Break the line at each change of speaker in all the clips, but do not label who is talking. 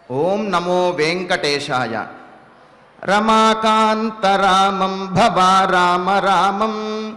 ఓం నమో వెంకటేశాయ రమాకాంతరామం భవారామ రామం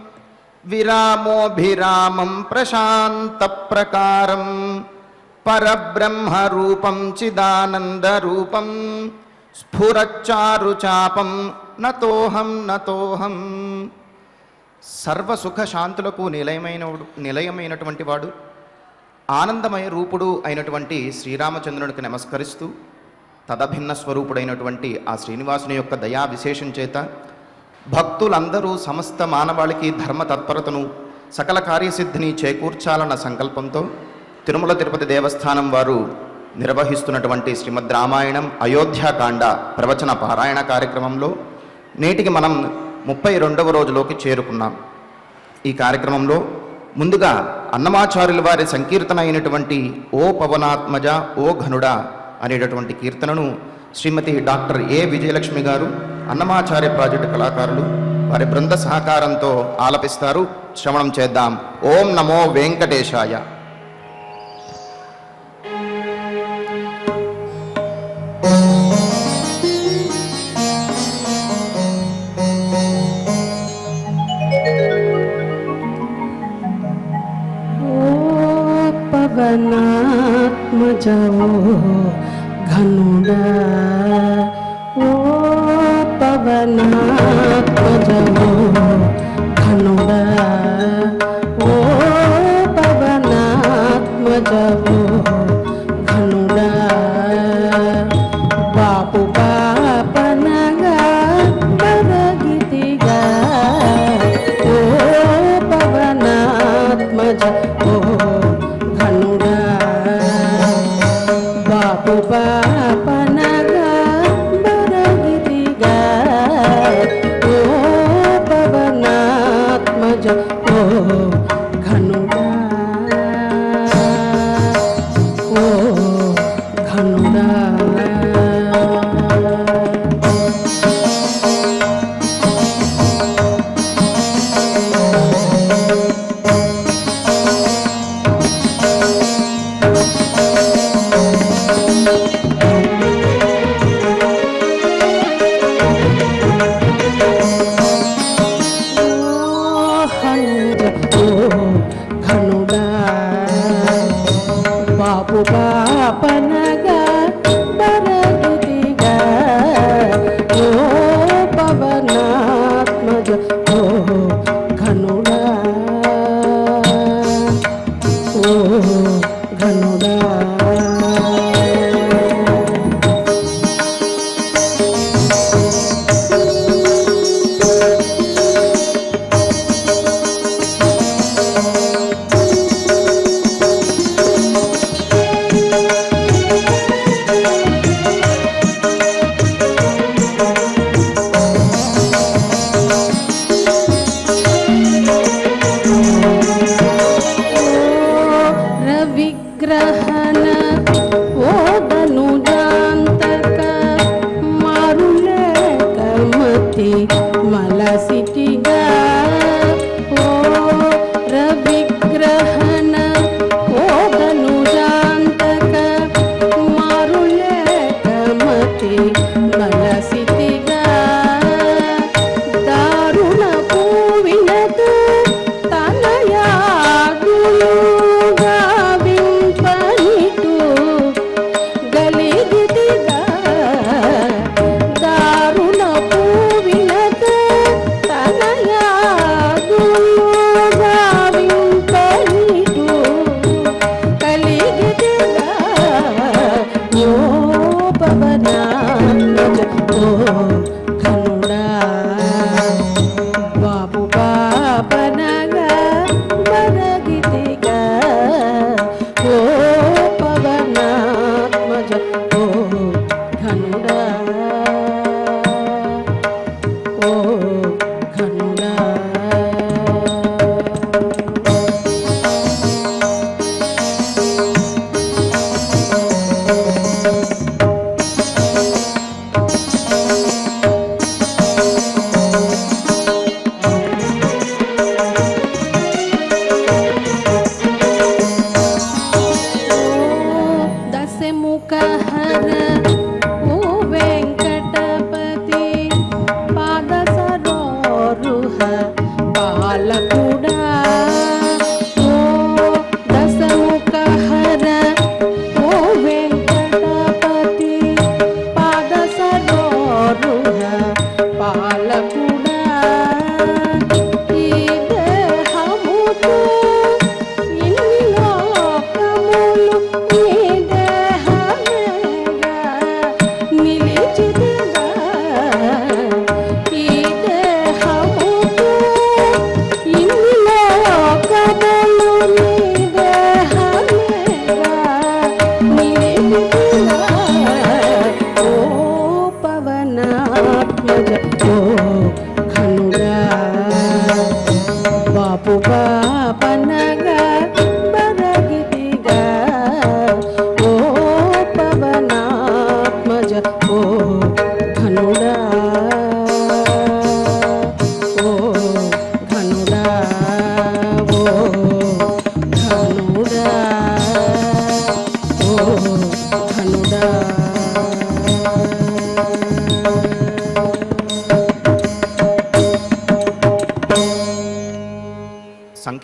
విరామోభిరామం ప్రశాంతప్రకారం పరబ్రహ్మరూపం చిదానందరూపం స్ఫురచ్చారుచాపం నతోహం నతోహం సర్వసుఖ శాంతులకు నిలయమైన నిలయమైనటువంటి వాడు ఆనందమయ రూపుడు అయినటువంటి శ్రీరామచంద్రునికి నమస్కరిస్తూ తదభిన్న స్వరూపుడైనటువంటి ఆ శ్రీనివాసుని యొక్క దయా విశేషం చేత భక్తులందరూ సమస్త మానవాళికి ధర్మ తత్పరతను సకల కార్యసిద్ధిని చేకూర్చాలన్న సంకల్పంతో తిరుమల తిరుపతి దేవస్థానం వారు నిర్వహిస్తున్నటువంటి శ్రీమద్ రామాయణం అయోధ్యాకాండ ప్రవచన పారాయణ కార్యక్రమంలో నేటికి మనం ముప్పై రెండవ రోజులోకి చేరుకున్నాం ఈ కార్యక్రమంలో ముందుగా అన్నమాచార్యుల వారి సంకీర్తన అయినటువంటి ఓ పవనాత్మజ ఓ ఘనుడ అనేటటువంటి కీర్తనను శ్రీమతి డాక్టర్ ఏ విజయలక్ష్మి గారు అన్నమాచార్య ప్రాజెక్టు కళాకారులు వారి బృంద సహకారంతో ఆలపిస్తారు శ్రవణం చేద్దాం ఓం నమో వెంకటేశాయ
ओ पवनात्मजवो घनुडा ओ पवनात्मजवो घनुडा ओ पवनात्मजवो घनुडा బాపు పాపనగా బరగితిగా ఓ పవనాత్మజ ఓ ఘనుడా బాపు పాపనగా బరగితిగా ఓ పవనాత్మజ ఓ ఘనుడా ఓ ఘనుడా ఘనుడా బాపు పాపనగా బరగితిగా ఓ పవనాత్మజ ఓ ఘనుడా ఓ ఘనుడా రవిగ్రహణ ఓదనుజాంతక మారులేకమతి మలసిటిగా ఓ రవిగ్రహణ ఓదనుజాంతక మారులేకమతి మలసిటిగా దారుణ పూవినదు తనయాదులుగా వింపనిట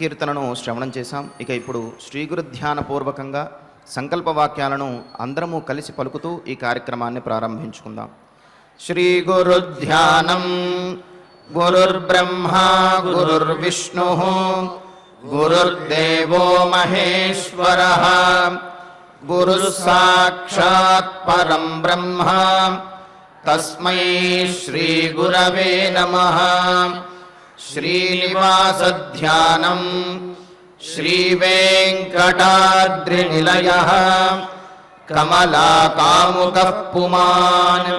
కీర్తనను శ్రవణం చేశాం ఇక ఇప్పుడు శ్రీ గురు ధ్యాన పూర్వకంగా సంకల్ప వాక్యాలను అందరము కలిసి పలుకుతూ ఈ కార్యక్రమాన్ని ప్రారంభించుకుందాం శ్రీ గురు ధ్యానం గురుర్బ్రహ్మ గురుర్విష్ణు గురుర్దేవో మహేశ్వర గురు సాక్షాత్ పరం బ్రహ్మ తస్మై శ్రీ గురవే నమః శ్రీనివాసధ్యానం శ్రీవేङ्कटाद्रिनिलयः कमलाकामुकः पुमान्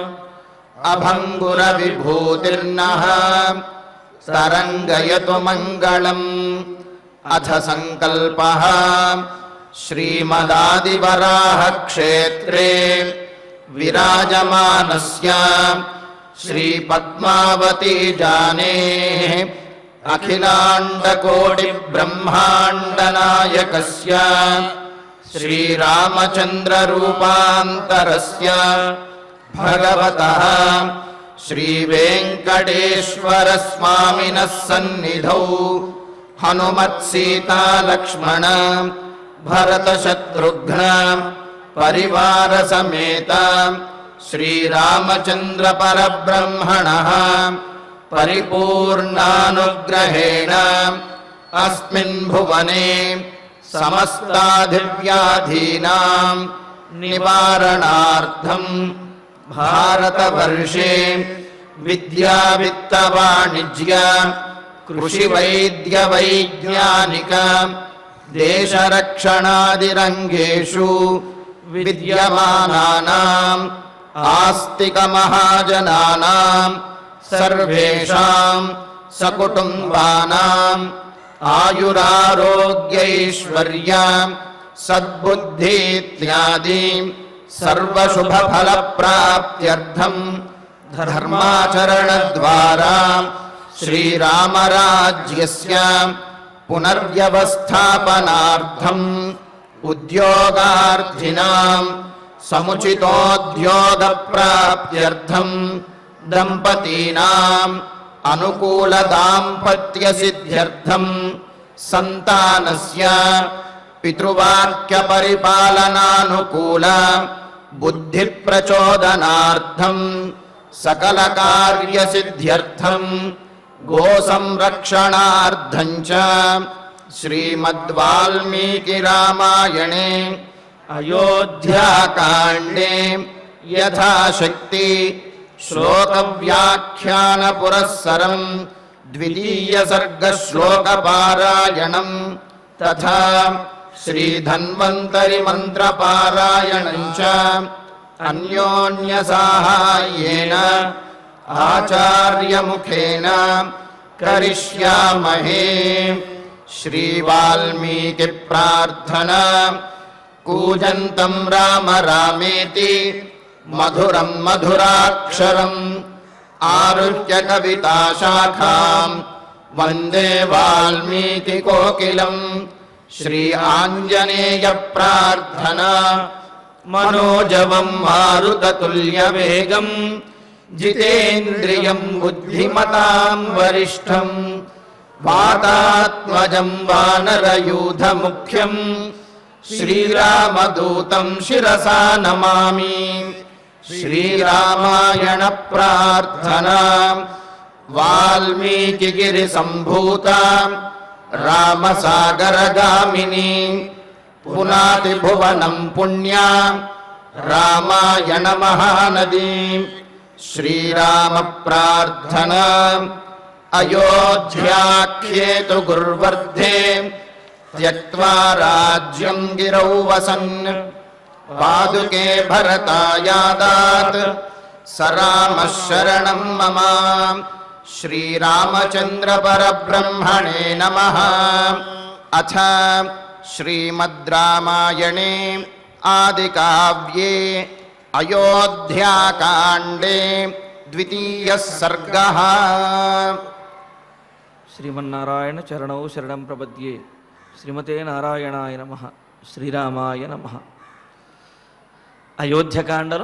अभङ्गुरविभूतिर्नः तरङ्गयतु मङ्गलम् अथ सङ्कल्पः श्रीमदादिवराहक्षेत्रे विराजमानस्य श्रीपद्मावती जानेः अखिलाण्डकोटिब्रह्माण्डनायकस्य श्रीरामचन्द्ररूपान्तरस्य भगवतः श्रीवेङ्कटेश्वरस्वामिनः सन्निधौ हनुमत्सीतालक्ष्मण भरतशत्रुघ्न परिवारसमेत श्रीरामचन्द्रपरब्रह्मणः परिपूर्णानुग्रहेण अस्मिन् भुवने समस्ताधिव्याधीनां निवारणार्थम् भारतवर्षे विद्यावित्तवाणिज्य कृषिवैद्यवैज्ञानिक देशरक्षणादिरङ्गेषु विद्यमानानाम् आस्तिकमहाजनानाम् सर्वेषां सकुटुम्बानाम् आयुरारोग्यैश्वर्य सद्बुद्धि इत्यादि सर्वशुभफलप्राप्त्यर्थम् धर्माचरणद्वारा श्रीरामराज्यस्य पुनर्व्यवस्थापनार्थम् उद्योगार्थिनाम् समुचितोद्योगप्राप्त्यर्थम् दम्पतीनाम् अनुकूलदाम्पत्यसिद्ध्यर्थम् सन्तानस्य पितृवाक्यपरिपालनानुकूल बुद्धिप्रचोदनार्थम् सकलकार्यसिद्ध्यर्थम् गोसंरक्षणार्थम् च श्रीमद्वाल्मीकिरामायणे अयोध्याकाण्डे यथाशक्ति श्लोकव्याख्यानपुरःसरम् द्वितीयसर्गश्लोकपारायणम् तथा श्रीधन्वन्तरिमन्त्रपारायणम् च अन्योन्यसाहाय्येन आचार्यमुखेन करिष्यामहे श्रीवाल्मीकिप्रार्थना कूजन्तं राम रामेति मधुरं मधुराक्षरम् आरुह्य कविताशाखाम् वन्दे वाल्मीकिकोकिलम् श्री आञ्जनेयप्रार्थना मनोजवं मारुततुल्यवेगम् जितेन्द्रियं बुद्धिमतां वरिष्ठम् वातात्मजं वानरयूथमुख्यम् श्रीरामदूतं शिरसा नमामि श्रीरामायणप्रार्थना वाल्मीकिगिरिसम्भूता रामसागरगामिनी पुनातिभुवनं पुण्या रामायणमहानदी श्रीरामप्रार्थना अयोध्याख्येतु गुर्वर्धे त्यक्त्वा राज्यं गिरौ वसन् पादुके भरतायादात् स रामः शरणं मम श्रीरामचन्द्रपरब्रह्मणे नमः अथ श्रीमद् रामायणे आदिकाव्ये अयोध्याकाण्डे द्वितीयः सर्गः
శ్రీమన్నారాయణ చరణౌ శరణం ప్రపద్యే శ్రీమతే నారాయణాయ నమ శ్రీరామాయ నమ అయోధ్యకాండలో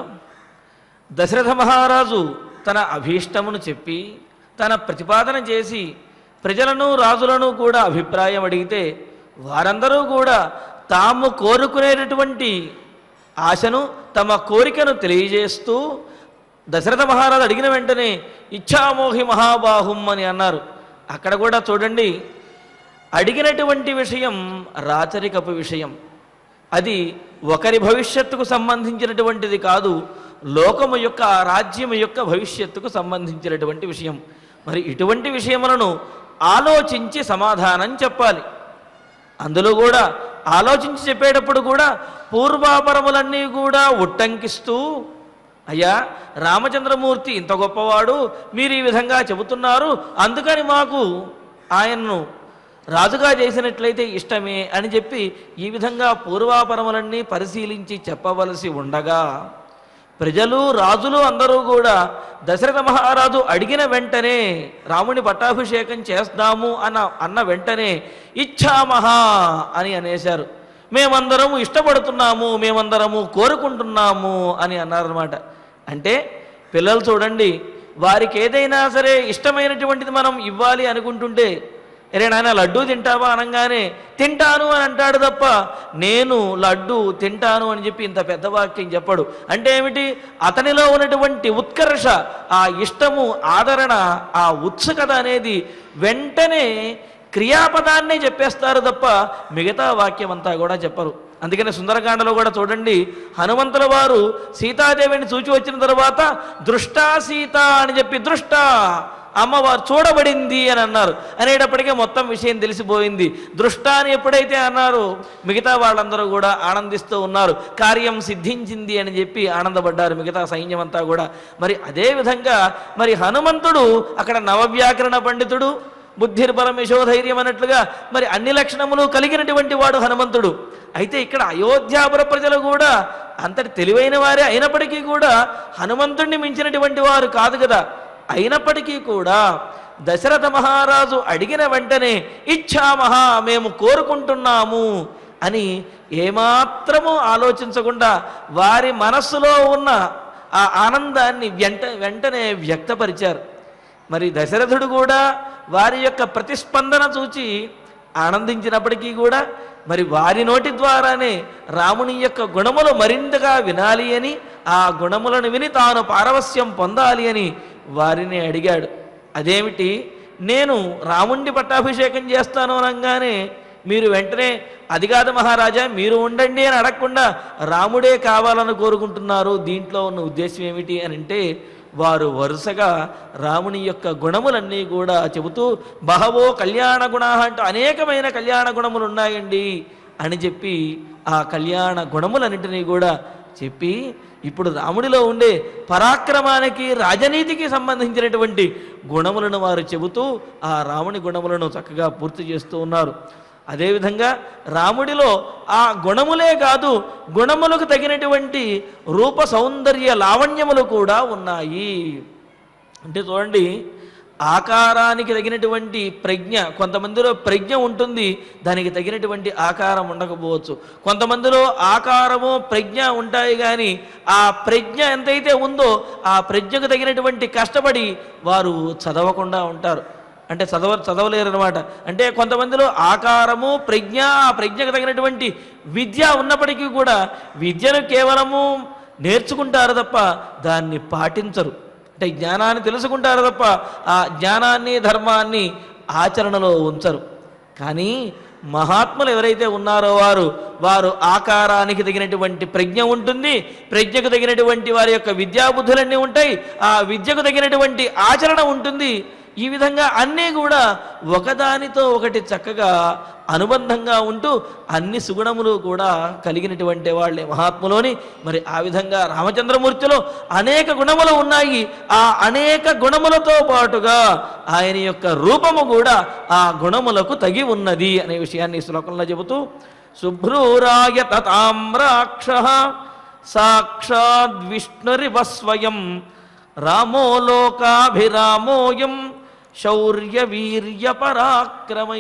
దశరథ మహారాజు తన అభీష్టమును చెప్పి తన ప్రతిపాదన చేసి ప్రజలను రాజులను కూడా అభిప్రాయం అడిగితే వారందరూ కూడా తాము కోరుకునేటటువంటి ఆశను తమ కోరికను తెలియజేస్తూ దశరథ మహారాజు అడిగిన వెంటనే ఇచ్ఛామోహి మహాబాహుం అని అన్నారు అక్కడ కూడా చూడండి అడిగినటువంటి విషయం రాచరికపు విషయం అది ఒకరి భవిష్యత్తుకు సంబంధించినటువంటిది కాదు లోకము యొక్క ఆ రాజ్యము యొక్క భవిష్యత్తుకు సంబంధించినటువంటి విషయం మరి ఇటువంటి విషయములను ఆలోచించి సమాధానం చెప్పాలి అందులో కూడా ఆలోచించి చెప్పేటప్పుడు కూడా పూర్వాపరములన్నీ కూడా ఉట్టంకిస్తూ అయ్యా రామచంద్రమూర్తి ఇంత గొప్పవాడు మీరు ఈ విధంగా చెబుతున్నారు అందుకని మాకు ఆయన్ను రాజుగా చేసినట్లయితే ఇష్టమే అని చెప్పి ఈ విధంగా పూర్వాపరములన్నీ పరిశీలించి చెప్పవలసి ఉండగా ప్రజలు రాజులు అందరూ కూడా దశరథ మహారాజు అడిగిన వెంటనే రాముని పట్టాభిషేకం చేస్తాము అన్న అన్న వెంటనే ఇచ్ఛామహా అని అనేశారు మేమందరము ఇష్టపడుతున్నాము మేమందరము కోరుకుంటున్నాము అని అన్నారనమాట అంటే పిల్లలు చూడండి వారికి ఏదైనా సరే ఇష్టమైనటువంటిది మనం ఇవ్వాలి అనుకుంటుంటే అరే నాయన లడ్డూ తింటావా అనగానే తింటాను అని అంటాడు తప్ప నేను లడ్డు తింటాను అని చెప్పి ఇంత పెద్ద వాక్యం చెప్పడు అంటే ఏమిటి అతనిలో ఉన్నటువంటి ఉత్కర్ష ఆ ఇష్టము ఆదరణ ఆ ఉత్సుకత అనేది వెంటనే క్రియాపదాన్నే చెప్పేస్తారు తప్ప మిగతా వాక్యం అంతా కూడా చెప్పరు అందుకని సుందరకాండలో కూడా చూడండి హనుమంతుల వారు సీతాదేవిని చూచి వచ్చిన తర్వాత దృష్టా సీత అని చెప్పి దృష్ట అమ్మవారు చూడబడింది అని అన్నారు అనేటప్పటికే మొత్తం విషయం తెలిసిపోయింది దృష్ట అని ఎప్పుడైతే అన్నారో మిగతా వాళ్ళందరూ కూడా ఆనందిస్తూ ఉన్నారు కార్యం సిద్ధించింది అని చెప్పి ఆనందపడ్డారు మిగతా సైన్యం అంతా కూడా మరి అదే విధంగా మరి హనుమంతుడు అక్కడ నవవ్యాకరణ పండితుడు బుద్ధిర్బలం యశోధైర్యం అన్నట్లుగా మరి అన్ని లక్షణములు కలిగినటువంటి వాడు హనుమంతుడు అయితే ఇక్కడ అయోధ్యాపుర ప్రజలు కూడా అంతటి తెలివైన వారే అయినప్పటికీ కూడా హనుమంతుడిని మించినటువంటి వారు కాదు కదా అయినప్పటికీ కూడా దశరథ మహారాజు అడిగిన వెంటనే ఇచ్చామహా మేము కోరుకుంటున్నాము అని ఏమాత్రము ఆలోచించకుండా వారి మనస్సులో ఉన్న ఆ ఆనందాన్ని వెంట వెంటనే వ్యక్తపరిచారు మరి దశరథుడు కూడా వారి యొక్క ప్రతిస్పందన చూచి ఆనందించినప్పటికీ కూడా మరి వారి నోటి ద్వారానే రాముని యొక్క గుణములు మరింతగా వినాలి అని ఆ గుణములను విని తాను పారవస్యం పొందాలి అని వారిని అడిగాడు అదేమిటి నేను రాముణ్ణి పట్టాభిషేకం చేస్తాను అనగానే మీరు వెంటనే అది కాదు మహారాజా మీరు ఉండండి అని అడగకుండా రాముడే కావాలని కోరుకుంటున్నారు దీంట్లో ఉన్న ఉద్దేశం ఏమిటి అని అంటే వారు వరుసగా రాముని యొక్క గుణములన్నీ కూడా చెబుతూ బహవో కళ్యాణ గుణ అంటూ అనేకమైన కళ్యాణ గుణములు ఉన్నాయండి అని చెప్పి ఆ కళ్యాణ గుణములన్నింటినీ కూడా చెప్పి ఇప్పుడు రాముడిలో ఉండే పరాక్రమానికి రాజనీతికి సంబంధించినటువంటి గుణములను వారు చెబుతూ ఆ రాముని గుణములను చక్కగా పూర్తి చేస్తూ ఉన్నారు అదేవిధంగా రాముడిలో ఆ గుణములే కాదు గుణములకు తగినటువంటి రూప సౌందర్య లావణ్యములు కూడా ఉన్నాయి అంటే చూడండి ఆకారానికి తగినటువంటి ప్రజ్ఞ కొంతమందిలో ప్రజ్ఞ ఉంటుంది దానికి తగినటువంటి ఆకారం ఉండకపోవచ్చు కొంతమందిలో ఆకారము ప్రజ్ఞ ఉంటాయి కానీ ఆ ప్రజ్ఞ ఎంతైతే ఉందో ఆ ప్రజ్ఞకు తగినటువంటి కష్టపడి వారు చదవకుండా ఉంటారు అంటే చదవ చదవలేరు అనమాట అంటే కొంతమందిలో ఆకారము ప్రజ్ఞ ఆ ప్రజ్ఞకు తగినటువంటి విద్య ఉన్నప్పటికీ కూడా విద్యను కేవలము నేర్చుకుంటారు తప్ప దాన్ని పాటించరు అంటే జ్ఞానాన్ని తెలుసుకుంటారు తప్ప ఆ జ్ఞానాన్ని ధర్మాన్ని ఆచరణలో ఉంచరు కానీ మహాత్ములు ఎవరైతే ఉన్నారో వారు వారు ఆకారానికి తగినటువంటి ప్రజ్ఞ ఉంటుంది ప్రజ్ఞకు తగినటువంటి వారి యొక్క విద్యాబుద్ధులన్నీ ఉంటాయి ఆ విద్యకు తగినటువంటి ఆచరణ ఉంటుంది ఈ విధంగా అన్నీ కూడా ఒకదానితో ఒకటి చక్కగా అనుబంధంగా ఉంటూ అన్ని సుగుణములు కూడా కలిగినటువంటి వాళ్ళే మహాత్ములోని మరి ఆ విధంగా రామచంద్రమూర్తిలో అనేక గుణములు ఉన్నాయి ఆ అనేక గుణములతో పాటుగా ఆయన యొక్క రూపము కూడా ఆ గుణములకు తగి ఉన్నది అనే విషయాన్ని ఈ శ్లోకంలో చెబుతూ శుభ్రూరాయ తామ్రాక్ష సాక్షాద్ విష్ణురివ స్వయం రామో లోకాభిరామోయం శౌర్య వీర్య పరాక్రమై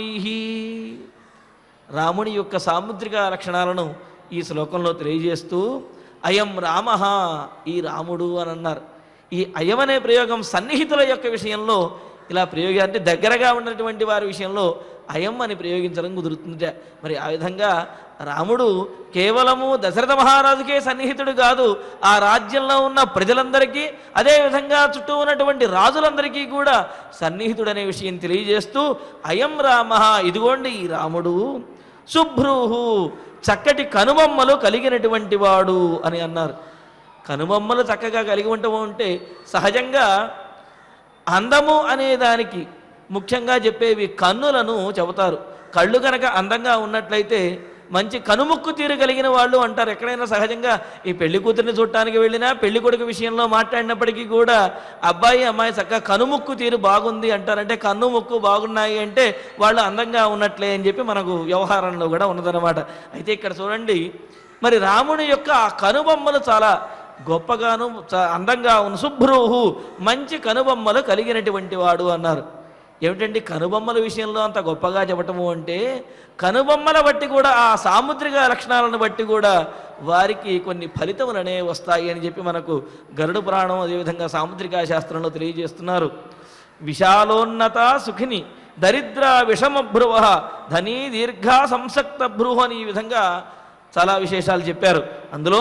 రాముని యొక్క సాముద్రిక లక్షణాలను ఈ శ్లోకంలో తెలియజేస్తూ అయం రామ ఈ రాముడు అని అన్నారు ఈ అయం అనే ప్రయోగం సన్నిహితుల యొక్క విషయంలో ఇలా ప్రయోగి అంటే దగ్గరగా ఉన్నటువంటి వారి విషయంలో అయం అని ప్రయోగించడం కుదురుతుందిట మరి ఆ విధంగా రాముడు కేవలము దశరథ మహారాజుకే సన్నిహితుడు కాదు ఆ రాజ్యంలో ఉన్న ప్రజలందరికీ అదేవిధంగా చుట్టూ ఉన్నటువంటి రాజులందరికీ కూడా సన్నిహితుడనే విషయం తెలియజేస్తూ అయం రామ ఇదిగోండి ఈ రాముడు శుభ్రూహు చక్కటి కనుబొమ్మలు కలిగినటువంటి వాడు అని అన్నారు కనుబొమ్మలు చక్కగా కలిగి ఉండటం అంటే సహజంగా అందము అనే దానికి ముఖ్యంగా చెప్పేవి కన్నులను చెబుతారు కళ్ళు కనుక అందంగా ఉన్నట్లయితే మంచి కనుముక్కు తీరు కలిగిన వాళ్ళు అంటారు ఎక్కడైనా సహజంగా ఈ పెళ్లి కూతురిని చూడటానికి వెళ్ళినా పెళ్లి కొడుకు విషయంలో మాట్లాడినప్పటికీ కూడా అబ్బాయి అమ్మాయి చక్కగా కనుముక్కు తీరు బాగుంది అంటారంటే కన్ను ముక్కు బాగున్నాయి అంటే వాళ్ళు అందంగా ఉన్నట్లే అని చెప్పి మనకు వ్యవహారంలో కూడా ఉన్నదన్నమాట అయితే ఇక్కడ చూడండి మరి రాముని యొక్క ఆ కనుబొమ్మలు చాలా గొప్పగాను చ- అందంగా ఉన్న శుభ్రూహు మంచి కనుబొమ్మలు కలిగినటువంటి వాడు అన్నారు ఏమిటండి కనుబొమ్మల విషయంలో అంత గొప్పగా చెప్పటము అంటే కనుబొమ్మల బట్టి కూడా ఆ సాముద్రిక లక్షణాలను బట్టి కూడా వారికి కొన్ని ఫలితములనే వస్తాయి అని చెప్పి మనకు గరుడు పురాణం అదేవిధంగా సాముద్రికా శాస్త్రంలో తెలియజేస్తున్నారు విశాలోన్నత సుఖిని దరిద్ర విషమభ్రువ ధనీ దీర్ఘ సంసక్త భ్రువ అని ఈ విధంగా చాలా విశేషాలు చెప్పారు అందులో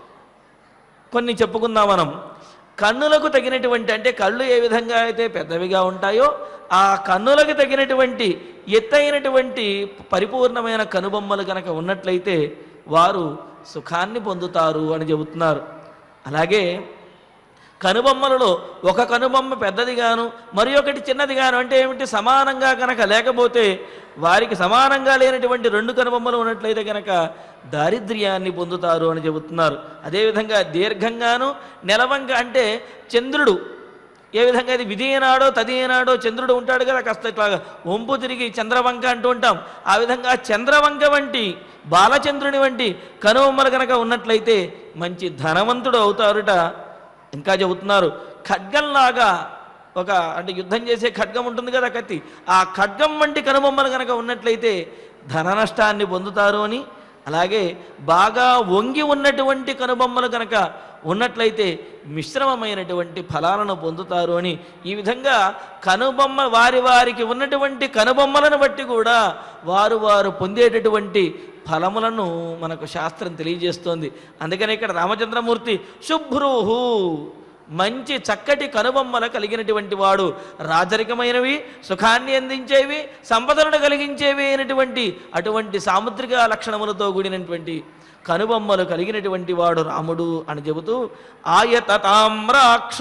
కొన్ని చెప్పుకుందాం మనం కన్నులకు తగినటువంటి అంటే కళ్ళు ఏ విధంగా అయితే పెద్దవిగా ఉంటాయో ఆ కన్నులకు తగినటువంటి ఎత్తైనటువంటి పరిపూర్ణమైన కనుబొమ్మలు కనుక ఉన్నట్లయితే వారు సుఖాన్ని పొందుతారు అని చెబుతున్నారు అలాగే కనుబొమ్మలలో ఒక కనుబొమ్మ పెద్దదిగాను మరి ఒకటి చిన్నదిగాను అంటే ఏమిటి సమానంగా కనుక లేకపోతే వారికి సమానంగా లేనటువంటి రెండు కనుబొమ్మలు ఉన్నట్లయితే కనుక దారిద్ర్యాన్ని పొందుతారు అని చెబుతున్నారు అదేవిధంగా దీర్ఘంగాను నెలవంక అంటే చంద్రుడు ఏ విధంగా అది విధి ఏనాడో తది ఏనాడో చంద్రుడు ఉంటాడు కదా కాస్త ఇట్లా వంపు తిరిగి చంద్రవంక అంటూ ఉంటాం ఆ విధంగా చంద్రవంక వంటి బాలచంద్రుని వంటి కనుబొమ్మలు కనుక ఉన్నట్లయితే మంచి ధనవంతుడు అవుతారుట ఇంకా చెబుతున్నారు ఖడ్గంలాగా ఒక అంటే యుద్ధం చేసే ఖడ్గం ఉంటుంది కదా కత్తి ఆ ఖడ్గం వంటి కనుబొమ్మలు కనుక ఉన్నట్లయితే ధన నష్టాన్ని పొందుతారు అని అలాగే బాగా వంగి ఉన్నటువంటి కనుబొమ్మలు కనుక ఉన్నట్లయితే మిశ్రమమైనటువంటి ఫలాలను పొందుతారు అని ఈ విధంగా కనుబొమ్మ వారి వారికి ఉన్నటువంటి కనుబొమ్మలను బట్టి కూడా వారు వారు పొందేటటువంటి ఫలములను మనకు శాస్త్రం తెలియజేస్తోంది అందుకని ఇక్కడ రామచంద్రమూర్తి శుభ్రూహు మంచి చక్కటి కనుబొమ్మల కలిగినటువంటి వాడు రాజరికమైనవి సుఖాన్ని అందించేవి సంపదలను కలిగించేవి అయినటువంటి అటువంటి సాముద్రిక లక్షణములతో కూడినటువంటి కనుబొమ్మలు కలిగినటువంటి వాడు రాముడు అని చెబుతూ ఆయత తామ్రాక్ష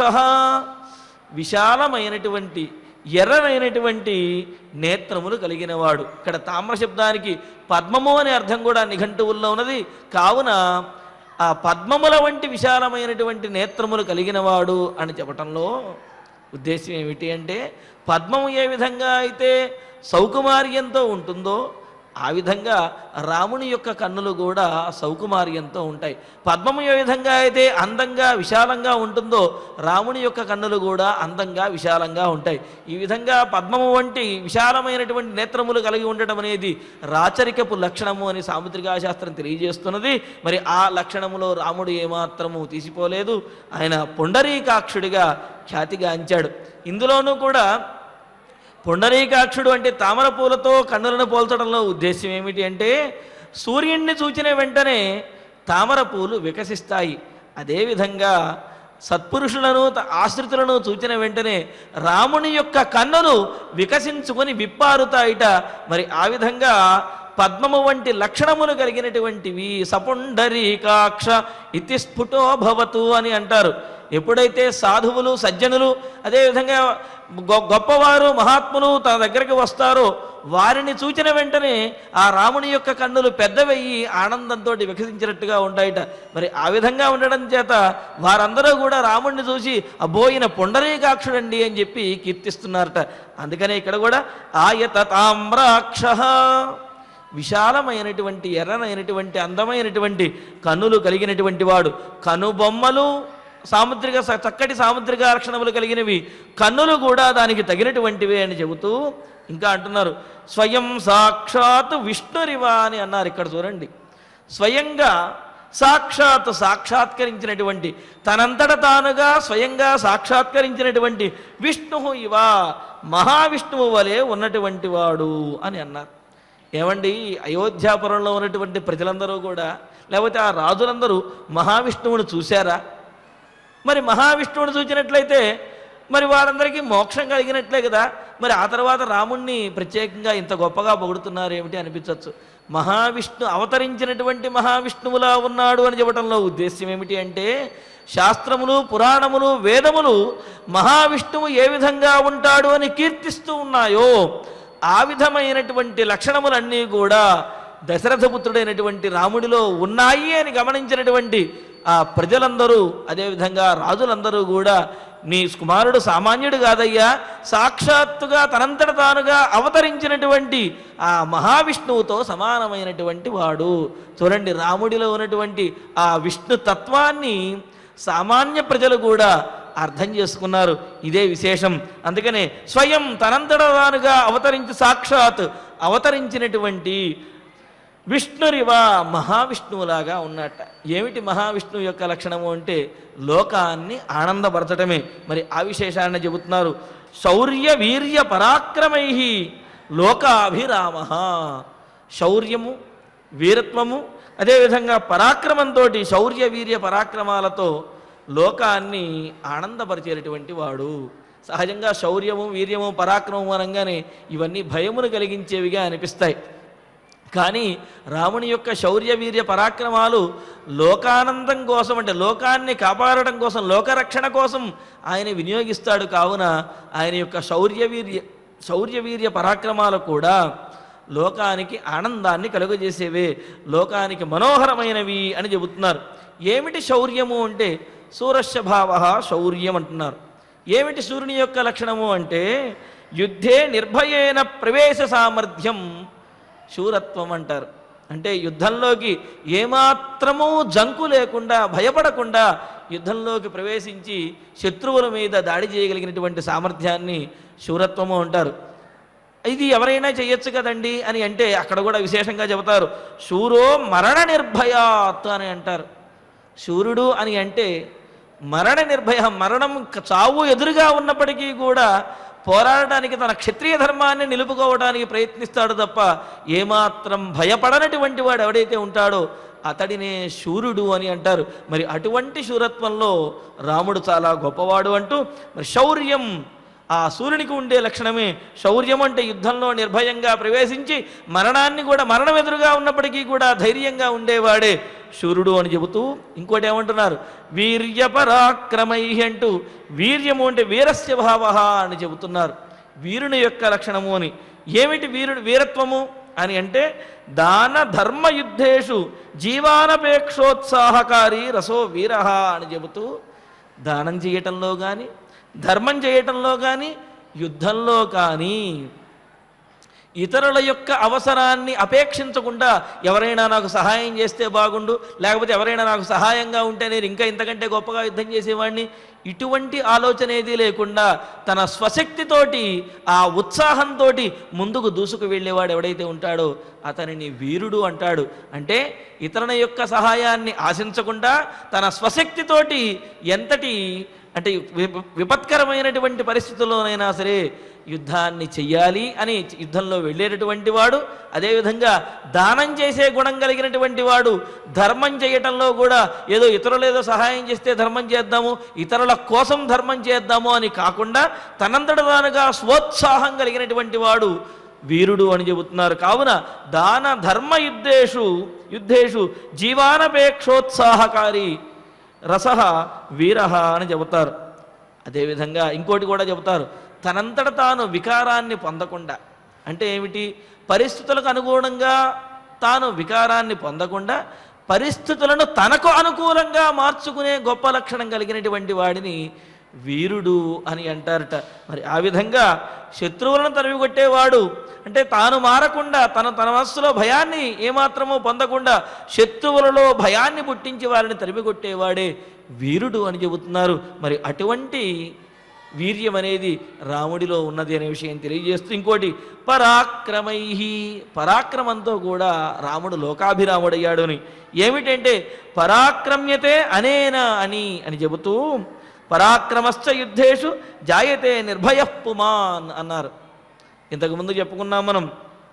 విశాలమైనటువంటి ఎర్రనైనటువంటి నేత్రములు కలిగినవాడు ఇక్కడ తామ్ర శబ్దానికి పద్మము అనే అర్థం కూడా నిఘంటువుల్లో ఉన్నది కావున ఆ పద్మముల వంటి విశాలమైనటువంటి నేత్రములు కలిగినవాడు అని చెప్పటంలో ఉద్దేశం ఏమిటి అంటే పద్మము ఏ విధంగా అయితే సౌకుమార్యంతో ఉంటుందో ఆ విధంగా రాముని యొక్క కన్నులు కూడా సౌకుమార్యంతో ఉంటాయి పద్మము ఏ విధంగా అయితే అందంగా విశాలంగా ఉంటుందో రాముని యొక్క కన్నులు కూడా అందంగా విశాలంగా ఉంటాయి ఈ విధంగా పద్మము వంటి విశాలమైనటువంటి నేత్రములు కలిగి ఉండటం అనేది రాచరికపు లక్షణము అని సాముద్రికా శాస్త్రం తెలియజేస్తున్నది మరి ఆ లక్షణములో రాముడు ఏమాత్రము తీసిపోలేదు ఆయన పుండరీకాక్షుడిగా ఖ్యాతిగాంచాడు ఇందులోనూ కూడా పుండరీకాక్షుడు అంటే తామర పూలతో కన్నులను పోల్చడంలో ఉద్దేశం ఏమిటి అంటే సూర్యుణ్ణి చూచిన వెంటనే తామర పూలు వికసిస్తాయి అదేవిధంగా సత్పురుషులను త- ఆశ్రితులను చూచిన వెంటనే రాముని యొక్క కన్నులు వికసించుకొని విప్పారుతాయిట మరి ఆ విధంగా పద్మము వంటి లక్షణములు కలిగినటువంటివి సపుండరీకాక్ష ఇతి స్ఫుటో భవతు అని అంటారు ఎప్పుడైతే సాధువులు సజ్జనులు అదేవిధంగా గొ- గొప్పవారు మహాత్ములు తన దగ్గరికి వస్తారో వారిని చూచిన వెంటనే ఆ రాముని యొక్క కన్నులు పెద్దవయ్యి ఆనందంతో వికసించినట్టుగా ఉంటాయిట మరి ఆ విధంగా ఉండడం చేత వారందరూ కూడా రాముడిని చూసి అబ్బోయిన పుండరీకాక్షుడండి అని చెప్పి కీర్తిస్తున్నారట అందుకనే ఇక్కడ కూడా ఆయత తామ్రాక్ష విశాలమైనటువంటి ఎర్రనైనటువంటి అందమైనటువంటి కన్నులు కలిగినటువంటి వాడు కనుబొమ్మలు సాముద్రిక స- చక్కటి సాముద్రిక లక్షణములు కలిగినవి కన్నులు కూడా దానికి తగినటువంటివే అని చెబుతూ ఇంకా అంటున్నారు స్వయం సాక్షాత్ విష్ణురివా అని అన్నారు ఇక్కడ చూడండి స్వయంగా సాక్షాత్ సాక్షాత్కరించినటువంటి తనంతట తానుగా స్వయంగా సాక్షాత్కరించినటువంటి విష్ణు ఇవ మహావిష్ణువు వలె ఉన్నటువంటి వాడు అని అన్నారు ఏమండి అయోధ్యాపురంలో ఉన్నటువంటి ప్రజలందరూ కూడా లేకపోతే ఆ రాజులందరూ మహావిష్ణువును చూశారా మరి మహావిష్ణువుని చూచినట్లయితే మరి వారందరికీ మోక్షం కలిగినట్లే కదా మరి ఆ తర్వాత రాముణ్ణి ప్రత్యేకంగా ఇంత గొప్పగా పొగుడుతున్నారు ఏమిటి అనిపించవచ్చు మహావిష్ణు అవతరించినటువంటి మహావిష్ణువులా ఉన్నాడు అని చెప్పడంలో ఉద్దేశ్యం ఏమిటి అంటే శాస్త్రములు పురాణములు వేదములు మహావిష్ణువు ఏ విధంగా ఉంటాడు అని కీర్తిస్తూ ఉన్నాయో ఆ విధమైనటువంటి లక్షణములన్నీ కూడా దశరథపుత్రుడైనటువంటి రాముడిలో ఉన్నాయి అని గమనించినటువంటి ఆ ప్రజలందరూ అదేవిధంగా రాజులందరూ కూడా నీ కుమారుడు సామాన్యుడు కాదయ్యా సాక్షాత్తుగా తనంతట తానుగా అవతరించినటువంటి ఆ మహావిష్ణువుతో సమానమైనటువంటి వాడు చూడండి రాముడిలో ఉన్నటువంటి ఆ విష్ణు తత్వాన్ని సామాన్య ప్రజలు కూడా అర్థం చేసుకున్నారు ఇదే విశేషం అందుకనే స్వయం తనంతట తానుగా అవతరించి సాక్షాత్ అవతరించినటువంటి విష్ణురివ మహావిష్ణువులాగా ఉన్నట్ట ఏమిటి మహావిష్ణువు యొక్క లక్షణము అంటే లోకాన్ని ఆనందపరచటమే మరి ఆ విశేషాన్ని చెబుతున్నారు శౌర్య వీర్య పరాక్రమై లోకాభిరామ శౌర్యము వీరత్వము అదేవిధంగా పరాక్రమంతో శౌర్య వీర్య పరాక్రమాలతో లోకాన్ని ఆనందపరిచేటటువంటి వాడు సహజంగా శౌర్యము వీర్యము పరాక్రమము అనగానే ఇవన్నీ భయమును కలిగించేవిగా అనిపిస్తాయి కానీ రాముని యొక్క శౌర్య వీర్య పరాక్రమాలు లోకానందం కోసం అంటే లోకాన్ని కాపాడటం కోసం లోకరక్షణ కోసం ఆయన వినియోగిస్తాడు కావున ఆయన యొక్క శౌర్య వీర్య శౌర్య వీర్య పరాక్రమాలు కూడా లోకానికి ఆనందాన్ని కలుగజేసేవే లోకానికి మనోహరమైనవి అని చెబుతున్నారు ఏమిటి శౌర్యము అంటే సూరస్య భావ శౌర్యం అంటున్నారు ఏమిటి సూర్యుని యొక్క లక్షణము అంటే యుద్ధే నిర్భయేన ప్రవేశ సామర్థ్యం శూరత్వం అంటారు అంటే యుద్ధంలోకి ఏమాత్రమూ జంకు లేకుండా భయపడకుండా యుద్ధంలోకి ప్రవేశించి శత్రువుల మీద దాడి చేయగలిగినటువంటి సామర్థ్యాన్ని శూరత్వము అంటారు ఇది ఎవరైనా చేయొచ్చు కదండి అని అంటే అక్కడ కూడా విశేషంగా చెబుతారు శూరో మరణ నిర్భయాత్ అని అంటారు శూరుడు అని అంటే మరణ నిర్భయ మరణం క- చావు ఎదురుగా ఉన్నప్పటికీ కూడా పోరాడడానికి తన క్షత్రియ ధర్మాన్ని నిలుపుకోవడానికి ప్రయత్నిస్తాడు తప్ప ఏమాత్రం భయపడనటువంటి వాడు ఎవడైతే ఉంటాడో అతడినే శూరుడు అని అంటారు మరి అటువంటి శూరత్వంలో రాముడు చాలా గొప్పవాడు అంటూ మరి శౌర్యం ఆ సూర్యునికి ఉండే లక్షణమే శౌర్యం అంటే యుద్ధంలో నిర్భయంగా ప్రవేశించి మరణాన్ని కూడా మరణం ఎదురుగా ఉన్నప్పటికీ కూడా ధైర్యంగా ఉండేవాడే శూరుడు అని చెబుతూ ఇంకోటి ఏమంటున్నారు వీర్య పరాక్రమై అంటూ వీర్యము అంటే వీరస్య భావ అని చెబుతున్నారు వీరుని యొక్క లక్షణము అని ఏమిటి వీరుడు వీరత్వము అని అంటే దాన ధర్మ యుద్ధేషు జీవానపేక్షోత్సాహకారి రసో వీర అని చెబుతూ దానం చేయటంలో కానీ ధర్మం చేయటంలో కానీ యుద్ధంలో కానీ ఇతరుల యొక్క అవసరాన్ని అపేక్షించకుండా ఎవరైనా నాకు సహాయం చేస్తే బాగుండు లేకపోతే ఎవరైనా నాకు సహాయంగా ఉంటే నేను ఇంకా ఇంతకంటే గొప్పగా యుద్ధం చేసేవాడిని ఇటువంటి ఆలోచన ఏదీ లేకుండా తన స్వశక్తితోటి ఆ ఉత్సాహంతో ముందుకు దూసుకు వెళ్ళేవాడు ఎవడైతే ఉంటాడో అతనిని వీరుడు అంటాడు అంటే ఇతరుల యొక్క సహాయాన్ని ఆశించకుండా తన స్వశక్తితోటి ఎంతటి అంటే విప- విపత్కరమైనటువంటి పరిస్థితుల్లోనైనా సరే యుద్ధాన్ని చెయ్యాలి అని యుద్ధంలో వెళ్ళేటటువంటి వాడు అదేవిధంగా దానం చేసే గుణం కలిగినటువంటి వాడు ధర్మం చేయటంలో కూడా ఏదో ఇతరులు ఏదో సహాయం చేస్తే ధర్మం చేద్దాము ఇతరుల కోసం ధర్మం చేద్దాము అని కాకుండా తనంతట తానుగా స్వోత్సాహం కలిగినటువంటి వాడు వీరుడు అని చెబుతున్నారు కావున దాన ధర్మ యుద్ధేషు యుద్ధేషు జీవానపేక్షోత్సాహకారి రస వీర అని చెబుతారు అదేవిధంగా ఇంకోటి కూడా చెబుతారు తనంతట తాను వికారాన్ని పొందకుండా అంటే ఏమిటి పరిస్థితులకు అనుగుణంగా తాను వికారాన్ని పొందకుండా పరిస్థితులను తనకు అనుకూలంగా మార్చుకునే గొప్ప లక్షణం కలిగినటువంటి వాడిని వీరుడు అని అంటారట మరి ఆ విధంగా శత్రువులను తరిమికొట్టేవాడు అంటే తాను మారకుండా తన తన మనస్సులో భయాన్ని ఏమాత్రమూ పొందకుండా శత్రువులలో భయాన్ని పుట్టించి వారిని తరిమికొట్టేవాడే వీరుడు అని చెబుతున్నారు మరి అటువంటి వీర్యం అనేది రాముడిలో ఉన్నది అనే విషయం తెలియజేస్తూ ఇంకోటి పరాక్రమై పరాక్రమంతో కూడా రాముడు లోకాభిరాముడయ్యాడు అని ఏమిటంటే పరాక్రమ్యతే అనేనా అని అని చెబుతూ పరాక్రమశ్చ యుద్ధేషు జాయతే నిర్భయ పుమాన్ అన్నారు ఇంతకుముందు చెప్పుకున్నాం మనం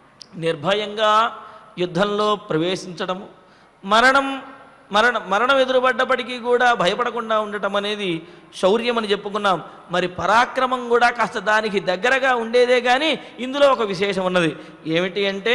నిర్భయంగా యుద్ధంలో ప్రవేశించడము మరణం మరణ మరణం ఎదురుపడ్డప్పటికీ కూడా భయపడకుండా ఉండటం అనేది శౌర్యం అని చెప్పుకున్నాం మరి పరాక్రమం కూడా కాస్త దానికి దగ్గరగా ఉండేదే కానీ ఇందులో ఒక విశేషం ఉన్నది ఏమిటి అంటే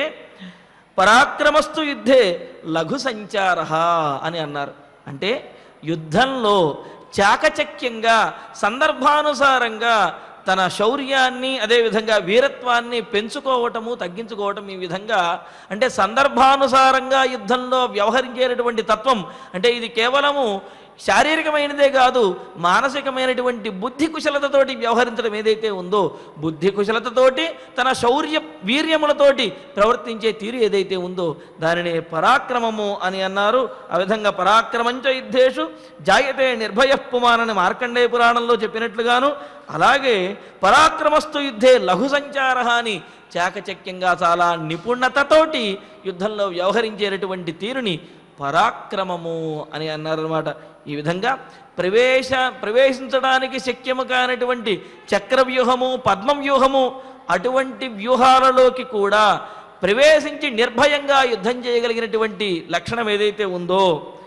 పరాక్రమస్తు యుద్ధే లఘు సంచార అని అన్నారు అంటే యుద్ధంలో చాకచక్యంగా సందర్భానుసారంగా తన శౌర్యాన్ని అదేవిధంగా వీరత్వాన్ని పెంచుకోవటము తగ్గించుకోవటం ఈ విధంగా అంటే సందర్భానుసారంగా యుద్ధంలో వ్యవహరించేటటువంటి తత్వం అంటే ఇది కేవలము శారీరకమైనదే కాదు మానసికమైనటువంటి బుద్ధి కుశలతతోటి వ్యవహరించడం ఏదైతే ఉందో బుద్ధి కుశలతతోటి తన శౌర్య వీర్యములతోటి ప్రవర్తించే తీరు ఏదైతే ఉందో దానిని పరాక్రమము అని అన్నారు ఆ విధంగా పరాక్రమంచ యుద్ధేషు జాయతే నిర్భయ పుమానని మార్కండేయ పురాణంలో చెప్పినట్లుగాను అలాగే పరాక్రమస్తు యుద్ధే లఘు సంచార అని చాకచక్యంగా చాలా నిపుణతతోటి యుద్ధంలో వ్యవహరించేటటువంటి తీరుని పరాక్రమము అని అన్నారన్నమాట ఈ విధంగా ప్రవేశ ప్రవేశించడానికి శక్యము కానటువంటి చక్రవ్యూహము పద్మవ్యూహము అటువంటి వ్యూహాలలోకి కూడా ప్రవేశించి నిర్భయంగా యుద్ధం చేయగలిగినటువంటి లక్షణం ఏదైతే ఉందో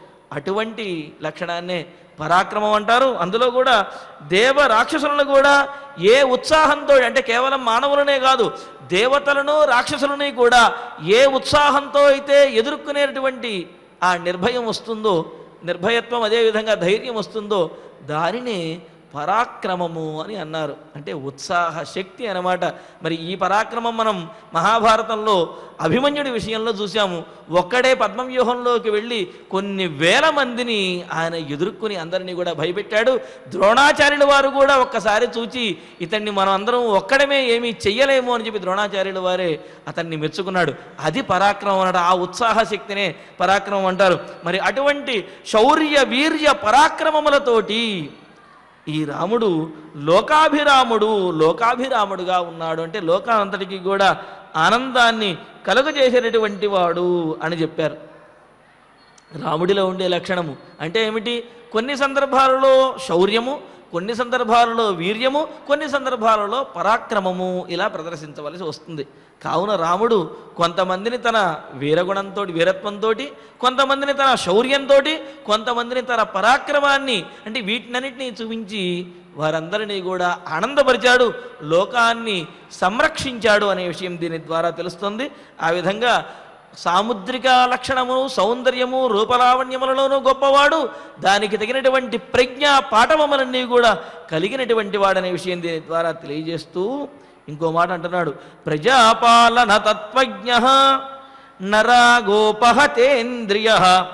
అటువంటి లక్షణాన్నే పరాక్రమం అంటారు అందులో కూడా దేవ రాక్షసులను కూడా ఏ ఉత్సాహంతో అంటే కేవలం మానవులనే కాదు దేవతలను రాక్షసులని కూడా ఏ ఉత్సాహంతో అయితే ఎదుర్కొనేటువంటి ఆ నిర్భయం వస్తుందో నిర్భయత్వం అదేవిధంగా ధైర్యం వస్తుందో దానిని పరాక్రమము అని అన్నారు అంటే ఉత్సాహ శక్తి అన్నమాట మరి ఈ పరాక్రమం మనం మహాభారతంలో అభిమన్యుడి విషయంలో చూసాము ఒక్కడే పద్మవ్యూహంలోకి వెళ్ళి కొన్ని వేల మందిని ఆయన ఎదుర్కొని అందరినీ కూడా భయపెట్టాడు ద్రోణాచార్యుల వారు కూడా ఒక్కసారి చూచి ఇతన్ని మనం అందరం ఒక్కడమే ఏమీ చెయ్యలేము అని చెప్పి ద్రోణాచార్యుల వారే అతన్ని మెచ్చుకున్నాడు అది పరాక్రమం అన్నమాట ఆ ఉత్సాహ శక్తినే పరాక్రమం అంటారు మరి అటువంటి శౌర్య వీర్య పరాక్రమములతోటి ఈ రాముడు లోకాభిరాముడు లోకాభిరాముడుగా ఉన్నాడు అంటే లోకానంతటికి కూడా ఆనందాన్ని కలుగజేసేటటువంటి వాడు అని చెప్పారు రాముడిలో ఉండే లక్షణము అంటే ఏమిటి కొన్ని సందర్భాలలో శౌర్యము కొన్ని సందర్భాలలో వీర్యము కొన్ని సందర్భాలలో పరాక్రమము ఇలా ప్రదర్శించవలసి వస్తుంది కావున రాముడు కొంతమందిని తన వీరగుణంతో వీరత్వంతో కొంతమందిని తన శౌర్యంతో కొంతమందిని తన పరాక్రమాన్ని అంటే వీటినన్నిటినీ చూపించి వారందరినీ కూడా ఆనందపరిచాడు లోకాన్ని సంరక్షించాడు అనే విషయం దీని ద్వారా తెలుస్తుంది ఆ విధంగా సాముద్రిక లక్షణము సౌందర్యము రూపలావణ్యములలోనూ గొప్పవాడు దానికి తగినటువంటి ప్రజ్ఞ పాఠవములన్నీ కూడా కలిగినటువంటి వాడనే విషయం దీని ద్వారా తెలియజేస్తూ ఇంకో మాట అంటున్నాడు ప్రజాపాలన తత్వజ్ఞ నరాగోపహతేంద్రియ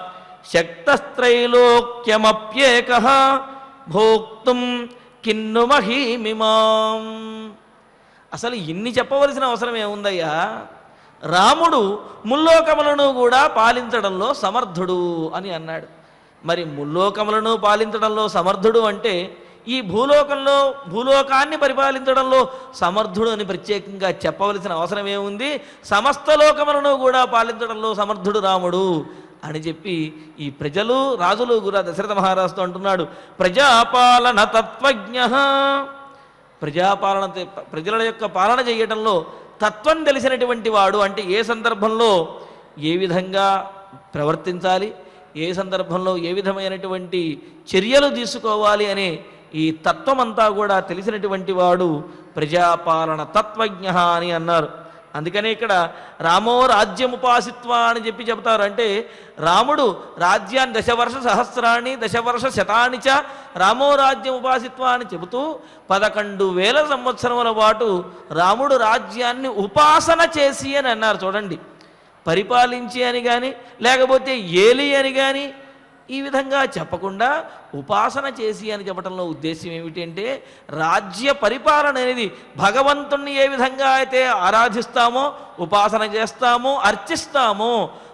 శక్తస్త్రైలోక్యమప్యేక భోక్తుం కిన్ను మహీమిమాం అసలు ఇన్ని చెప్పవలసిన అవసరం ఏముందయ్యా రాముడు ముల్లోకములను కూడా పాలించడంలో సమర్థుడు అని అన్నాడు మరి ముల్లోకములను పాలించడంలో సమర్థుడు అంటే ఈ భూలోకంలో భూలోకాన్ని పరిపాలించడంలో సమర్థుడు అని ప్రత్యేకంగా చెప్పవలసిన అవసరం ఏముంది సమస్త లోకములను కూడా పాలించడంలో సమర్థుడు రాముడు అని చెప్పి ఈ ప్రజలు రాజులు కూడా దశరథ మహారాజుతో అంటున్నాడు ప్రజాపాలన తత్వజ్ఞ ప్రజాపాలన ప్రజల యొక్క పాలన చేయటంలో తత్వం తెలిసినటువంటి వాడు అంటే ఏ సందర్భంలో ఏ విధంగా ప్రవర్తించాలి ఏ సందర్భంలో ఏ విధమైనటువంటి చర్యలు తీసుకోవాలి అనే ఈ తత్వం అంతా కూడా తెలిసినటువంటి వాడు ప్రజాపాలన తత్వజ్ఞ అని అన్నారు అందుకనే ఇక్కడ రామో రాజ్యముపాసిత్వ అని చెప్పి చెప్తారు అంటే రాముడు రాజ్యాన్ని దశవర్ష సహస్రాన్ని దశవర్ష శతాని చ రామో రాజ్యం ఉపాసిత్వ అని చెబుతూ పదకొండు వేల సంవత్సరముల పాటు రాముడు రాజ్యాన్ని ఉపాసన చేసి అని అన్నారు చూడండి పరిపాలించి అని కానీ లేకపోతే ఏలి అని కానీ ఈ విధంగా చెప్పకుండా ఉపాసన చేసి అని చెప్పడంలో ఉద్దేశం ఏమిటంటే రాజ్య పరిపాలన అనేది భగవంతుణ్ణి ఏ విధంగా అయితే ఆరాధిస్తామో ఉపాసన చేస్తామో అర్చిస్తామో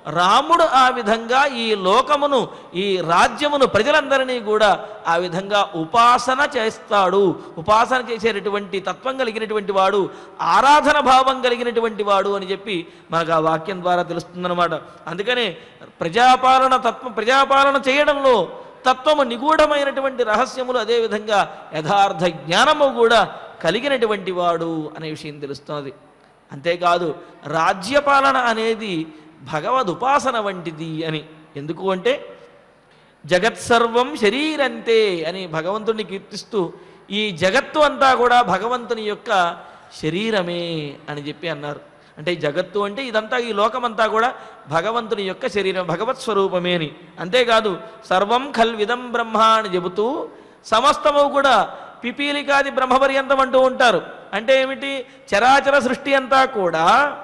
రాముడు ఆ విధంగా ఈ లోకమును ఈ రాజ్యమును ప్రజలందరినీ కూడా ఆ విధంగా ఉపాసన చేస్తాడు ఉపాసన చేసేటటువంటి తత్వం కలిగినటువంటి వాడు ఆరాధన భావం కలిగినటువంటి వాడు అని చెప్పి మనకు ఆ వాక్యం ద్వారా తెలుస్తుందన్నమాట అందుకనే ప్రజాపాలన తత్వం ప్రజాపాలన చేయడంలో తత్వము నిగూఢమైనటువంటి రహస్యములు అదేవిధంగా యథార్థ జ్ఞానము కూడా కలిగినటువంటి వాడు అనే విషయం తెలుస్తున్నది అంతేకాదు రాజ్యపాలన అనేది భగవద్ ఉపాసన వంటిది అని ఎందుకు అంటే జగత్సర్వం శరీరంతే అని భగవంతుడిని కీర్తిస్తూ ఈ జగత్తు అంతా కూడా భగవంతుని యొక్క శరీరమే అని చెప్పి అన్నారు అంటే ఈ జగత్తు అంటే ఇదంతా ఈ లోకమంతా కూడా భగవంతుని యొక్క శరీరం భగవత్ స్వరూపమే అని అంతేకాదు సర్వం ఖల్విదం బ్రహ్మ అని చెబుతూ సమస్తము కూడా పిపీలికాది బ్రహ్మపర్యంతం అంటూ ఉంటారు అంటే ఏమిటి చరాచర సృష్టి అంతా కూడా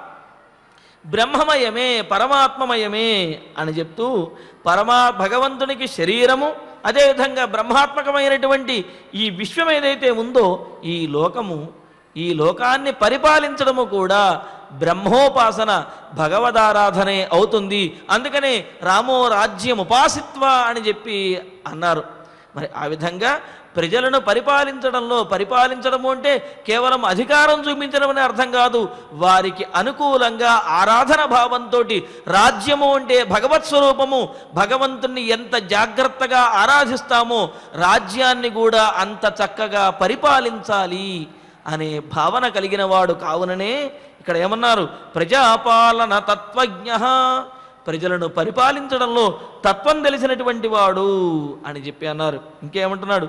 బ్రహ్మమయమే పరమాత్మమయమే అని చెప్తూ పరమా భగవంతునికి శరీరము అదేవిధంగా బ్రహ్మాత్మకమైనటువంటి ఈ విశ్వం ఏదైతే ఉందో ఈ లోకము ఈ లోకాన్ని పరిపాలించడము కూడా బ్రహ్మోపాసన భగవదారాధనే అవుతుంది అందుకనే రామో రాజ్యం ఉపాసిత్వ అని చెప్పి అన్నారు మరి ఆ విధంగా ప్రజలను పరిపాలించడంలో పరిపాలించడము అంటే కేవలం అధికారం చూపించడం అనే అర్థం కాదు వారికి అనుకూలంగా ఆరాధన భావంతో రాజ్యము అంటే భగవత్ స్వరూపము భగవంతుణ్ణి ఎంత జాగ్రత్తగా ఆరాధిస్తామో రాజ్యాన్ని కూడా అంత చక్కగా పరిపాలించాలి అనే భావన కలిగిన వాడు కావుననే ఇక్కడ ఏమన్నారు ప్రజాపాలన తత్వజ్ఞ ప్రజలను పరిపాలించడంలో తత్వం తెలిసినటువంటి వాడు అని చెప్పి అన్నారు ఇంకేమంటున్నాడు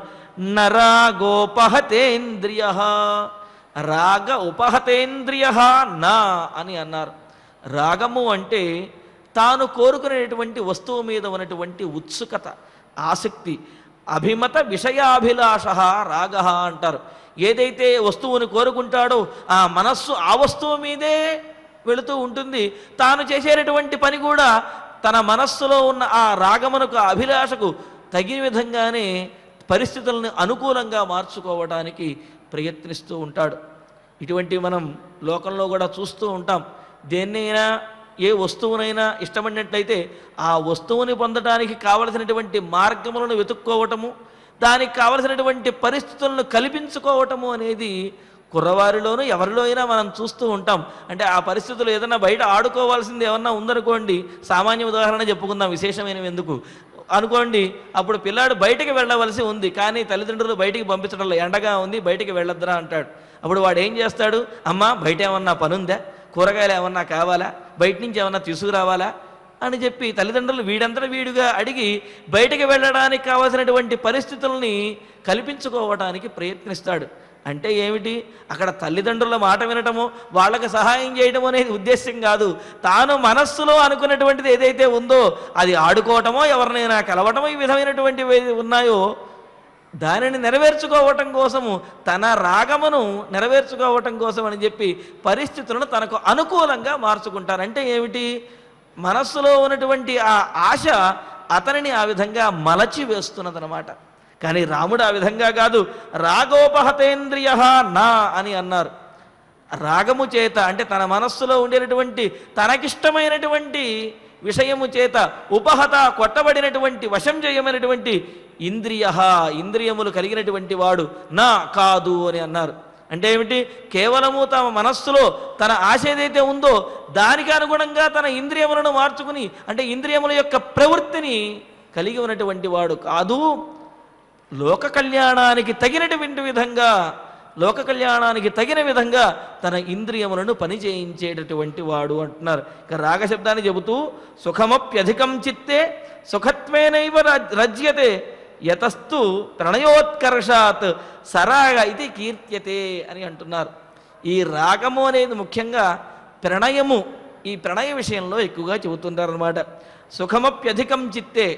నరాగోపహతేంద్రియ రాగ ఉపహతేంద్రియ నా అని అన్నారు రాగము అంటే తాను కోరుకునేటువంటి వస్తువు మీద ఉన్నటువంటి ఉత్సుకత ఆసక్తి అభిమత విషయాభిలాష రాగ అంటారు ఏదైతే వస్తువుని కోరుకుంటాడో ఆ మనస్సు ఆ వస్తువు మీదే వెళుతూ ఉంటుంది తాను చేసేటటువంటి పని కూడా తన మనస్సులో ఉన్న ఆ రాగమునకు ఆ అభిలాషకు తగిన విధంగానే పరిస్థితులను అనుకూలంగా మార్చుకోవడానికి ప్రయత్నిస్తూ ఉంటాడు ఇటువంటి మనం లోకంలో కూడా చూస్తూ ఉంటాం దేన్నైనా ఏ వస్తువునైనా ఇష్టపడినట్లయితే ఆ వస్తువుని పొందడానికి కావలసినటువంటి మార్గములను వెతుక్కోవటము దానికి కావలసినటువంటి పరిస్థితులను కల్పించుకోవటము అనేది కుర్రవారిలోనూ ఎవరిలో అయినా మనం చూస్తూ ఉంటాం అంటే ఆ పరిస్థితులు ఏదైనా బయట ఆడుకోవాల్సింది ఏమన్నా ఉందనుకోండి సామాన్య ఉదాహరణ చెప్పుకుందాం విశేషమైనవి ఎందుకు అనుకోండి అప్పుడు పిల్లాడు బయటికి వెళ్ళవలసి ఉంది కానీ తల్లిదండ్రులు బయటికి పంపించడంలో ఎండగా ఉంది బయటికి వెళ్ళొద్దురా అంటాడు అప్పుడు వాడు ఏం చేస్తాడు అమ్మా బయట ఏమన్నా పనుందా కూరగాయలు ఏమన్నా కావాలా బయట నుంచి ఏమన్నా తీసుకురావాలా అని చెప్పి తల్లిదండ్రులు వీడంతట వీడుగా అడిగి బయటికి వెళ్ళడానికి కావాల్సినటువంటి పరిస్థితుల్ని కల్పించుకోవడానికి ప్రయత్నిస్తాడు అంటే ఏమిటి అక్కడ తల్లిదండ్రుల మాట వినటము వాళ్ళకి సహాయం చేయటం అనేది ఉద్దేశం కాదు తాను మనస్సులో అనుకున్నటువంటిది ఏదైతే ఉందో అది ఆడుకోవటమో ఎవరినైనా కలవటమో ఈ విధమైనటువంటివి ఏవి ఉన్నాయో దానిని నెరవేర్చుకోవటం కోసము తన రాగమును నెరవేర్చుకోవటం కోసం అని చెప్పి పరిస్థితులను తనకు అనుకూలంగా మార్చుకుంటారు అంటే ఏమిటి మనస్సులో ఉన్నటువంటి ఆ ఆశ అతనిని ఆ విధంగా మలచి వేస్తున్నదనమాట కానీ రాముడు ఆ విధంగా కాదు రాగోపహతేంద్రియ నా అని అన్నారు రాగము చేత అంటే తన మనస్సులో ఉండేటటువంటి తనకిష్టమైనటువంటి విషయము చేత ఉపహత కొట్టబడినటువంటి వశం చేయమైనటువంటి ఇంద్రియ ఇంద్రియములు కలిగినటువంటి వాడు నా కాదు అని అన్నారు అంటే ఏమిటి కేవలము తమ మనస్సులో తన ఆశ ఏదైతే ఉందో దానికి అనుగుణంగా తన ఇంద్రియములను మార్చుకుని అంటే ఇంద్రియముల యొక్క ప్రవృత్తిని కలిగి ఉన్నటువంటి వాడు కాదు లోక కళ్యాణానికి తగినటువంటి విధంగా లోక కళ్యాణానికి తగిన విధంగా తన ఇంద్రియములను పనిచేయించేటటువంటి వాడు అంటున్నారు ఇక రాగశబ్దాన్ని చెబుతూ సుఖమప్యధికం చిత్తే సుఖత్వేనైవ రజ్- రజ్యతే యతస్తు ప్రణయోత్కర్షాత్ సరాగ ఇది కీర్త్యతే అని అంటున్నారు ఈ రాగము అనేది ముఖ్యంగా ప్రణయము ఈ ప్రణయ విషయంలో ఎక్కువగా చెబుతుంటారు అనమాట సుఖమప్యధికం చిత్తే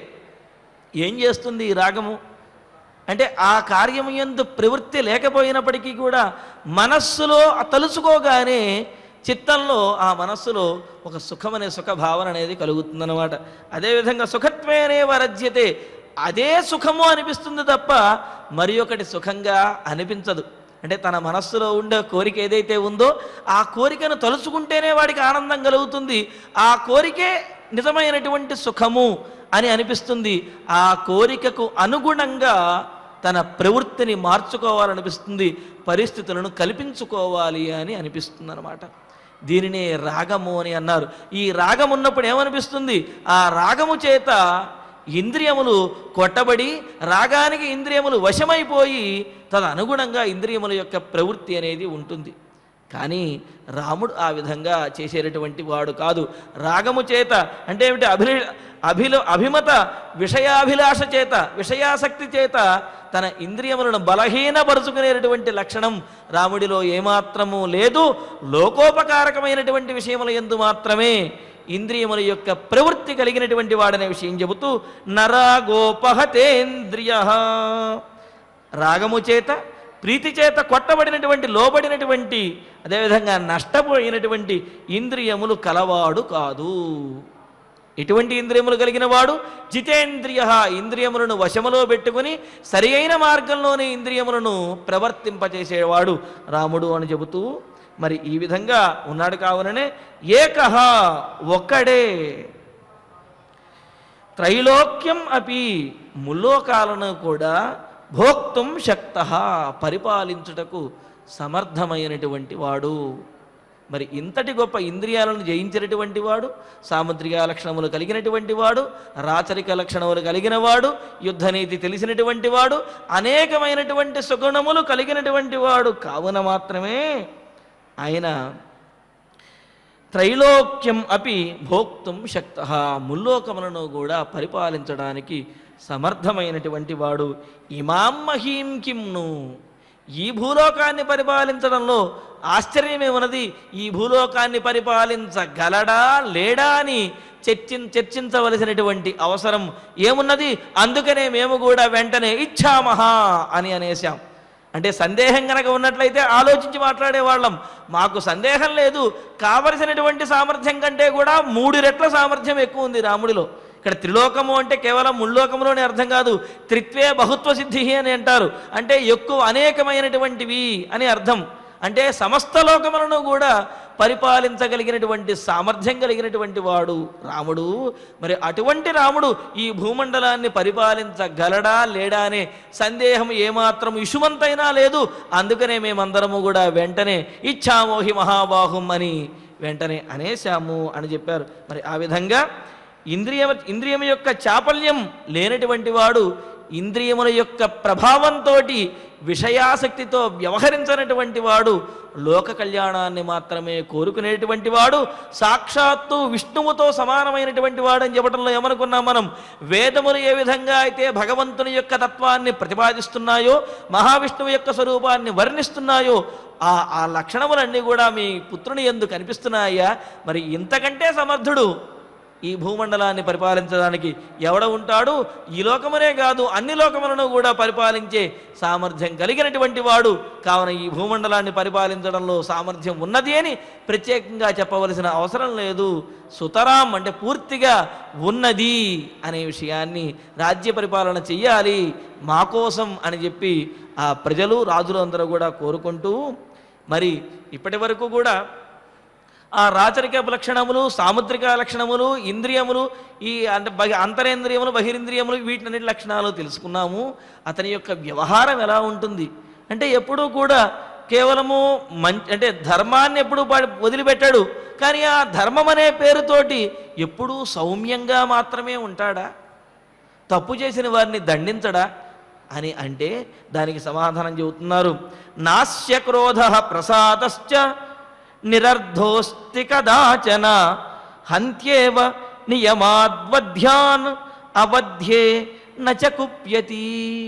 ఏం చేస్తుంది ఈ రాగము అంటే ఆ కార్యము ఎందు ప్రవృత్తి లేకపోయినప్పటికీ కూడా మనస్సులో తలుచుకోగానే చిత్తంలో ఆ మనస్సులో ఒక సుఖమనే సుఖ భావన అనేది కలుగుతుందన్నమాట అదేవిధంగా సుఖత్వేనే వరజ్యతే అదే సుఖము అనిపిస్తుంది తప్ప మరి ఒకటి సుఖంగా అనిపించదు అంటే తన మనస్సులో ఉండే కోరిక ఏదైతే ఉందో ఆ కోరికను తలుచుకుంటేనే వాడికి ఆనందం కలుగుతుంది ఆ కోరికే నిజమైనటువంటి సుఖము అని అనిపిస్తుంది ఆ కోరికకు అనుగుణంగా తన ప్రవృత్తిని మార్చుకోవాలనిపిస్తుంది పరిస్థితులను కల్పించుకోవాలి అని అనిపిస్తుంది అనమాట దీనినే రాగము అని అన్నారు ఈ రాగం ఉన్నప్పుడు ఏమనిపిస్తుంది ఆ రాగము చేత ఇంద్రియములు కొట్టబడి రాగానికి ఇంద్రియములు వశమైపోయి తదనుగుణంగా ఇంద్రియముల యొక్క ప్రవృత్తి అనేది ఉంటుంది కానీ రాముడు ఆ విధంగా చేసేటటువంటి వాడు కాదు రాగము చేత అంటే ఏమిటి అభి అభిల అభిమత విషయాభిలాష చేత విషయాసక్తి చేత తన ఇంద్రియములను బలహీనపరుచుకునేటటువంటి లక్షణం రాముడిలో ఏమాత్రము లేదు లోకోపకారకమైనటువంటి విషయముల ఎందు మాత్రమే ఇంద్రియముల యొక్క ప్రవృత్తి కలిగినటువంటి వాడనే విషయం చెబుతూ నరాగోపహతేంద్రియ రాగము చేత ప్రీతి చేత కొట్టబడినటువంటి లోబడినటువంటి అదేవిధంగా నష్టపోయినటువంటి ఇంద్రియములు కలవాడు కాదు ఎటువంటి ఇంద్రియములు కలిగిన వాడు జితేంద్రియ ఇంద్రియములను వశములో పెట్టుకుని సరి అయిన మార్గంలోనే ఇంద్రియములను ప్రవర్తింపచేసేవాడు రాముడు అని చెబుతూ మరి ఈ విధంగా ఉన్నాడు కావుననే ఏకహ ఒక్కడే త్రైలోక్యం అపి ముల్లోకాలను కూడా భోక్తుం శక్త పరిపాలించుటకు సమర్థమైనటువంటి వాడు మరి ఇంతటి గొప్ప ఇంద్రియాలను జయించినటువంటి వాడు సాముద్రిక లక్షణములు కలిగినటువంటి వాడు రాచరిక లక్షణములు కలిగిన వాడు యుద్ధనీతి తెలిసినటువంటి వాడు అనేకమైనటువంటి సుగుణములు కలిగినటువంటి వాడు కావున మాత్రమే ఆయన త్రైలోక్యం అపి భోక్తుం శక్త ముల్లోకములను కూడా పరిపాలించడానికి సమర్థమైనటువంటి వాడు ఇమాం మహీం కిమ్ను ఈ భూలోకాన్ని పరిపాలించడంలో ఆశ్చర్యమేమున్నది ఈ భూలోకాన్ని పరిపాలించగలడా లేడా అని చర్చిం చర్చించవలసినటువంటి అవసరం ఏమున్నది అందుకనే మేము కూడా వెంటనే ఇచ్చామహా అని అనేసాం అంటే సందేహం కనుక ఉన్నట్లయితే ఆలోచించి మాట్లాడేవాళ్ళం మాకు సందేహం లేదు కావలసినటువంటి సామర్థ్యం కంటే కూడా మూడు రెట్ల సామర్థ్యం ఎక్కువ ఉంది రాముడిలో ఇక్కడ త్రిలోకము అంటే కేవలం ముల్లోకములోనే అర్థం కాదు త్రిత్వే బహుత్వ సిద్ధి అని అంటారు అంటే ఎక్కువ అనేకమైనటువంటివి అని అర్థం అంటే సమస్త లోకములను కూడా పరిపాలించగలిగినటువంటి సామర్థ్యం కలిగినటువంటి వాడు రాముడు మరి అటువంటి రాముడు ఈ భూమండలాన్ని పరిపాలించగలడా లేడా అనే సందేహం ఏమాత్రం ఇషుమంతైనా లేదు అందుకనే మేమందరము కూడా వెంటనే ఇచ్చామోహి మహాబాహుం అని వెంటనే అనేశాము అని చెప్పారు మరి ఆ విధంగా ఇంద్రియ ఇంద్రియం యొక్క చాపల్యం లేనటువంటి వాడు ఇంద్రియముల యొక్క ప్రభావంతో విషయాసక్తితో వ్యవహరించినటువంటి వాడు లోక కళ్యాణాన్ని మాత్రమే కోరుకునేటువంటి వాడు సాక్షాత్తు విష్ణువుతో సమానమైనటువంటి వాడు అని చెప్పడంలో ఏమనుకున్నాం మనం వేదములు ఏ విధంగా అయితే భగవంతుని యొక్క తత్వాన్ని ప్రతిపాదిస్తున్నాయో మహావిష్ణువు యొక్క స్వరూపాన్ని వర్ణిస్తున్నాయో ఆ ఆ లక్షణములన్నీ కూడా మీ పుత్రుని ఎందు కనిపిస్తున్నాయా మరి ఇంతకంటే సమర్థుడు ఈ భూమండలాన్ని పరిపాలించడానికి ఎవడ ఉంటాడు ఈ లోకమునే కాదు అన్ని లోకములను కూడా పరిపాలించే సామర్థ్యం కలిగినటువంటి వాడు కావున ఈ భూమండలాన్ని పరిపాలించడంలో సామర్థ్యం ఉన్నది అని ప్రత్యేకంగా చెప్పవలసిన అవసరం లేదు సుతరాం అంటే పూర్తిగా ఉన్నది అనే విషయాన్ని రాజ్య పరిపాలన చెయ్యాలి మా కోసం అని చెప్పి ఆ ప్రజలు రాజులు అందరూ కూడా కోరుకుంటూ మరి ఇప్పటి వరకు కూడా ఆ రాచరిక లక్షణములు సాముద్రిక లక్షణములు ఇంద్రియములు ఈ అంటే బహి అంతరేంద్రియములు బహిరింద్రియములు వీటినన్నిటి లక్షణాలు తెలుసుకున్నాము అతని యొక్క వ్యవహారం ఎలా ఉంటుంది అంటే ఎప్పుడూ కూడా కేవలము మం అంటే ధర్మాన్ని ఎప్పుడూ పా- వదిలిపెట్టాడు కానీ ఆ ధర్మం అనే పేరుతోటి ఎప్పుడూ సౌమ్యంగా మాత్రమే ఉంటాడా తప్పు చేసిన వారిని దండించడా అని అంటే దానికి సమాధానం చెబుతున్నారు నాస్య క్రోధ ప్రసాదశ్చ నిరర్ధోస్తి కదాచన హంత్యేవ నియమాద్వధ్యాన్ అవధ్యే నచ కుప్యతి